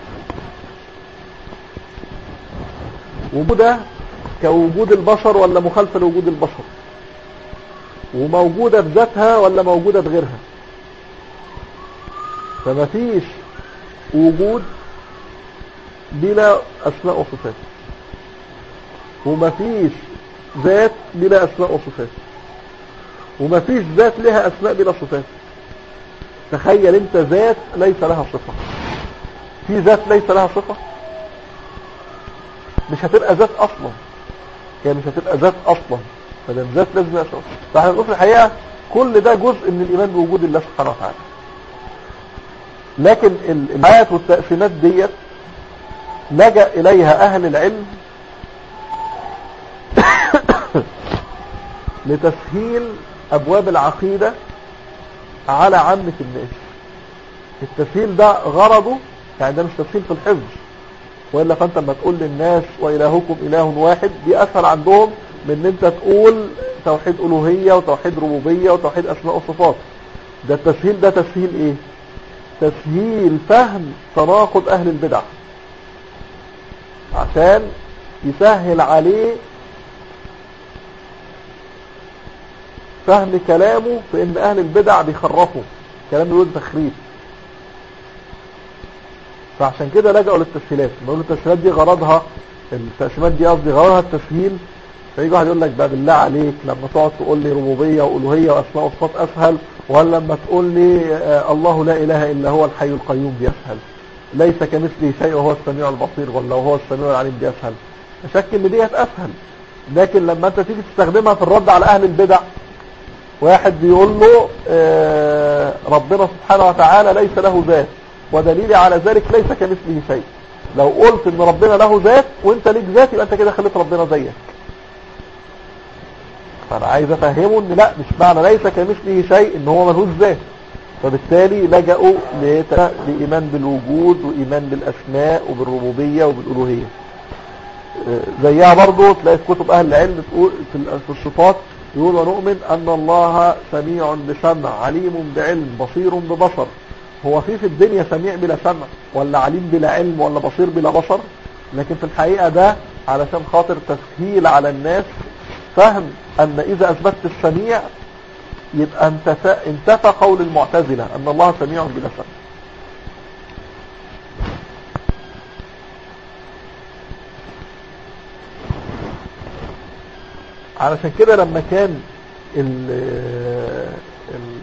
وجودة كوجود البشر ولا مخالفة لوجود البشر وموجودة بذاتها ولا موجودة بغيرها فما فيش وجود بلا أسماء وصفات وما فيش ذات بلا أسماء وصفات وما فيش ذات لها أسماء بلا صفات تخيل انت ذات ليس لها صفة في ذات ليس لها صفة مش هتبقى ذات أصلا هي مش هتبقى ذات أصلا فده ذات لازم يبقى صفة فاحنا نقول في الحقيقة كل ده جزء من الإيمان بوجود الله سبحانه وتعالى لكن الآيات والتقسيمات ديت لجأ إليها أهل العلم لتسهيل أبواب العقيدة على عامة الناس التسهيل ده غرضه يعني ده مش تسهيل في الحفظ وإلا فأنت لما تقول للناس وإلهكم إله واحد دي أسهل عندهم من ان انت تقول توحيد ألوهية وتوحيد ربوبية وتوحيد أسماء وصفات ده التسهيل ده تسهيل إيه تسهيل فهم تناقض أهل البدع عشان يسهل عليه فهم كلامه في ان اهل البدع بيخرفوا كلام يقول تخريف فعشان كده لجأوا للتسهيلات نقول التسهيلات دي غرضها التقسيمات دي قصدي غرضها التسهيل فيجي واحد يقول لك بقى بالله عليك لما تقعد تقول لي ربوبيه والوهيه واسماء وصفات اسهل ولا لما تقول لي آه الله لا اله الا هو الحي القيوم دي اسهل ليس كمثله شيء وهو السميع البصير ولا هو السميع العليم دي اسهل شك ان ديت اسهل لكن لما انت تيجي تستخدمها في الرد على اهل البدع واحد بيقول له آه ربنا سبحانه وتعالى ليس له ذات ودليلي على ذلك ليس كمثله شيء لو قلت ان ربنا له ذات وانت ليك ذات يبقى انت كده خليت ربنا زيك فانا عايز افهمه ان لا مش معنى ليس كمثله شيء ان هو ملهوش ذات فبالتالي لجأوا لإيمان بالوجود وإيمان بالأسماء وبالربوبية وبالألوهية زيها برضو تلاقي في كتب أهل العلم تقول في الصفات يقول ونؤمن أن الله سميع بسمع عليم بعلم بصير ببصر هو في في الدنيا سميع بلا سمع ولا عليم بلا علم ولا بصير بلا بصر لكن في الحقيقة ده علشان خاطر تسهيل على الناس فهم أن إذا أثبتت السميع يبقى انتفى قول المعتزلة أن الله سميع بلا سمع علشان كده لما كان ال ال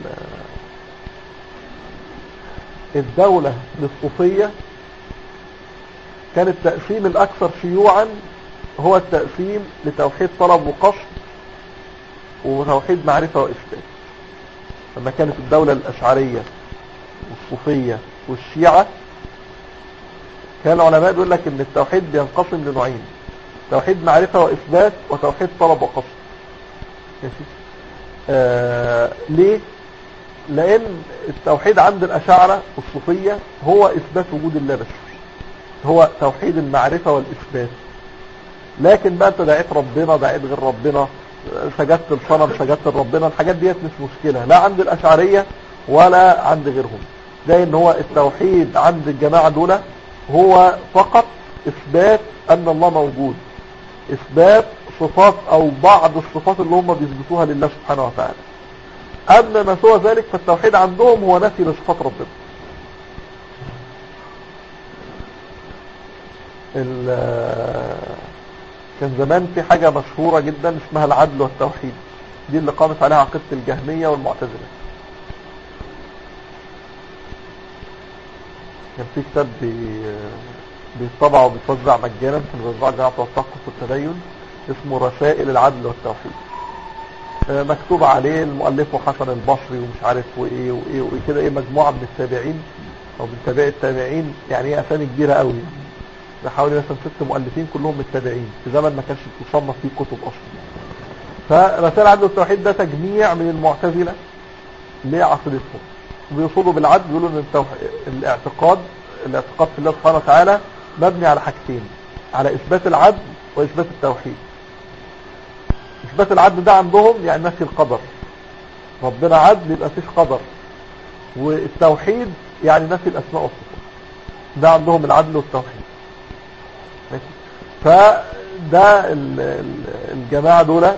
الدولة للصوفية كان التقسيم الأكثر شيوعا هو التقسيم لتوحيد طلب وقصد وتوحيد معرفة وإثبات لما كانت الدولة الأشعرية والصوفية والشيعة كان العلماء بيقول لك ان التوحيد بينقسم لنوعين توحيد معرفة وإثبات وتوحيد طلب وقصد ماشي آه ليه لأن التوحيد عند الأشاعرة والصوفية هو إثبات وجود الله بس هو توحيد المعرفة والإثبات لكن بقى انت دعيت ربنا دعيت غير ربنا سجدت الصنم سجدت لربنا الحاجات ديت مش مشكلة لا عند الأشعرية ولا عند غيرهم زي ان هو التوحيد عند الجماعة دول هو فقط إثبات أن الله موجود إثبات صفات أو بعض الصفات اللي هم بيثبتوها لله سبحانه وتعالى أما ما سوى ذلك فالتوحيد عندهم هو نفي لصفات ربنا كان زمان في حاجة مشهورة جدا اسمها العدل والتوحيد دي اللي قامت عليها عقيدة الجهمية والمعتزلة كان في كتاب بيطبع وبيتوزع مجانا في الوزارة جامعة التثقف والتدين اسمه رسائل العدل والتوحيد مكتوب عليه المؤلفه حسن البصري ومش عارف وايه وايه وايه كده ايه مجموعة من التابعين او من تابع التابعين يعني ايه اسامي كبيرة قوي ده حوالي مثلا ست مؤلفين كلهم التابعين في زمن ما كانش تصنف فيه كتب اصلا فرسائل العدل والتوحيد ده تجميع من المعتزلة لعقيدتهم بيوصلوا بالعدل بيقولوا ان التوحيد الاعتقاد الاعتقاد في الله سبحانه وتعالى مبني على حاجتين على اثبات العدل واثبات التوحيد اثبات العدل ده عندهم يعني نفي القدر ربنا عدل يبقى فيش قدر والتوحيد يعني نفي الاسماء والصفات ده عندهم العدل والتوحيد ماشي فده الجماعة دول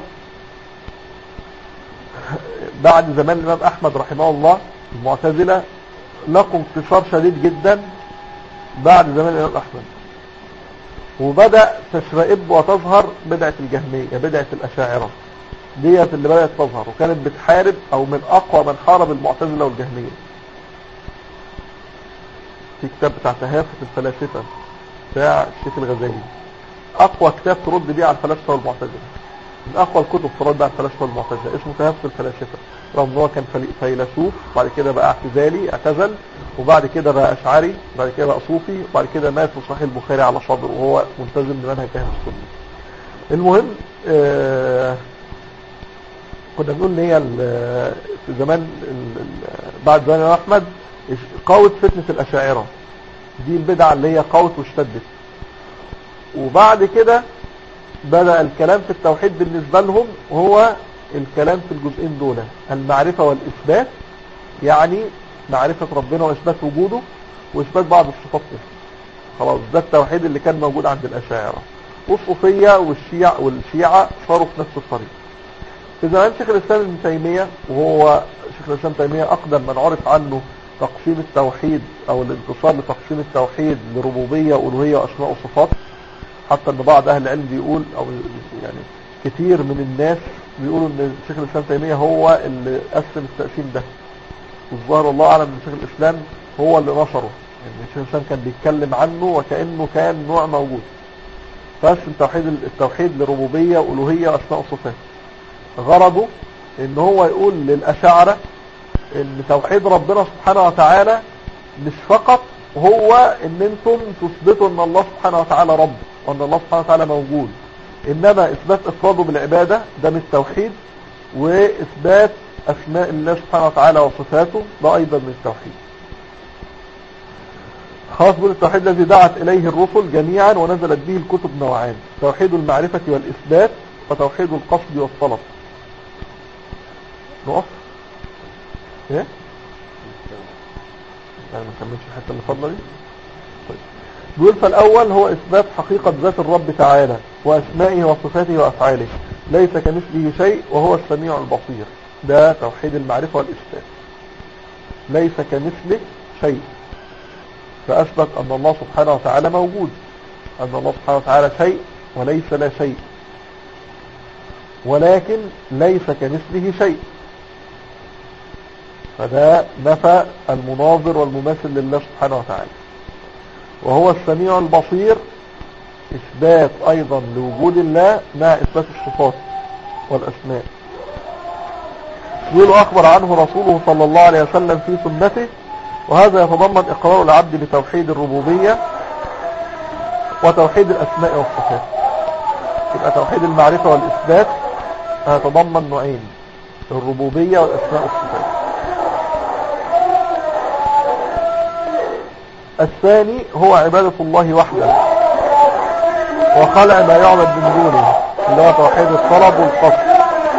بعد زمان الإمام أحمد رحمه الله المعتزلة لقوا انتشار شديد جدا بعد زمان الإمام أحمد وبدأ تشرئب وتظهر بدعة الجهمية بدعة الأشاعرة ديت اللي بدأت تظهر وكانت بتحارب أو من أقوى من حارب المعتزلة والجهمية في كتاب بتاع تهافت الفلاسفة بتاع الشيخ الغزالي أقوى كتاب ترد بيه على الفلاسفة والمعتزلة من أقوى الكتب ترد بيه على الفلاسفة والمعتزلة اسمه تهافت الفلاسفة رغم هو كان فيلسوف بعد كده بقى اعتزالي اعتزل وبعد كده بقى أشعري بعد كده بقى صوفي وبعد كده مات في صحيح البخاري على صدره وهو ملتزم بمنهج أهل السنة المهم آه كنا بنقول ان هي في زمان بعد زمان احمد قوت فتنة الاشاعرة دي البدعة اللي هي قوت واشتدت وبعد كده بدأ الكلام في التوحيد بالنسبة لهم هو الكلام في الجزئين دول المعرفة والإثبات يعني معرفة ربنا وإثبات وجوده وإثبات بعض الصفات خلاص ده التوحيد اللي كان موجود عند الأشاعرة والصوفية والشيع والشيعة صاروا في نفس الطريق في زمان شيخ الإسلام ابن تيمية وهو شيخ الإسلام تيمية أقدم من عرف عنه تقسيم التوحيد أو الانتصار لتقسيم التوحيد لربوبية وألوهية وأسماء وصفات حتى أن بعض أهل العلم بيقول أو يعني كتير من الناس بيقولوا أن شيخ الإسلام تيمية هو اللي قسم التقسيم ده والظاهر الله أعلم أن شيخ الإسلام هو اللي نشره يعني شيخ الإسلام كان بيتكلم عنه وكأنه كان نوع موجود فقسم التوحيد التوحيد لربوبية وألوهية وأسماء وصفات غرضه ان هو يقول للأشاعرة ان توحيد ربنا سبحانه وتعالى مش فقط هو ان انتم تثبتوا ان الله سبحانه وتعالى رب وان الله سبحانه وتعالى موجود انما اثبات افراده بالعبادة ده من التوحيد واثبات اسماء الله سبحانه وتعالى وصفاته ده ايضا من التوحيد خاص بالتوحيد الذي دعت اليه الرسل جميعا ونزلت به الكتب نوعان توحيد المعرفة والاثبات وتوحيد القصد والطلب نقف ايه يعني ما كملش الحته اللي فاضله دي طيب بيقول فالاول هو اثبات حقيقه ذات الرب تعالى واسمائه وصفاته وافعاله ليس كمثله شيء وهو السميع البصير ده توحيد المعرفه والاثبات ليس كمثله شيء فاثبت ان الله سبحانه وتعالى موجود ان الله سبحانه وتعالى شيء وليس لا شيء ولكن ليس كمثله شيء فده نفى المناظر والمماثل لله سبحانه وتعالى وهو السميع البصير إثبات أيضا لوجود الله مع إثبات الصفات والأسماء يقول أخبر عنه رسوله صلى الله عليه وسلم في سنته وهذا يتضمن إقرار العبد بتوحيد الربوبية وتوحيد الأسماء والصفات يبقى توحيد المعرفة والإثبات يتضمن نوعين الربوبية والأسماء والصفات الثاني هو عبادة الله وحده وخلع ما يعبد من دونه اللي هو توحيد الطلب والقصد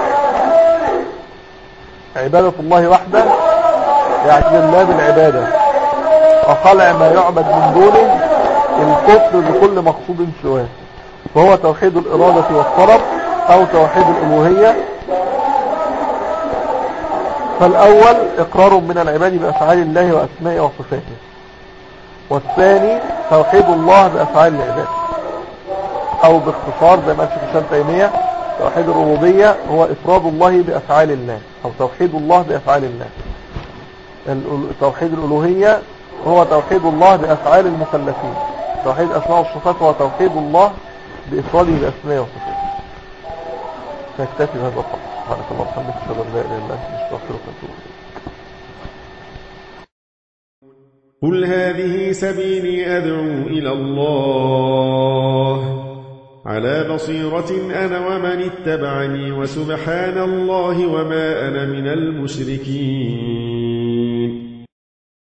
عبادة الله وحده يعني الله بالعبادة وخلع ما يعبد من دونه الكفر بكل مقصود سواه وهو توحيد الإرادة والطلب أو توحيد الألوهية فالأول إقرار من العباد بأفعال الله وأسمائه وصفاته والثاني توحيد الله بأفعال العباد أو باختصار زي ما الشيخ الشام تيمية توحيد الربوبية هو إفراد الله بأفعال الله أو توحيد الله بأفعال الله توحيد الألوهية هو توحيد الله بأفعال المكلفين توحيد أسماء والصفات هو توحيد الله بإفراده بأسماء وصفاته نكتفي بهذا القدر سبحانك اللهم وبحمدك اشهد ان لا اله الا انت نستغفرك ونتوب اليك قل هذه سبيلي أدعو إلى الله على بصيرة أنا ومن اتبعني وسبحان الله وما أنا من المشركين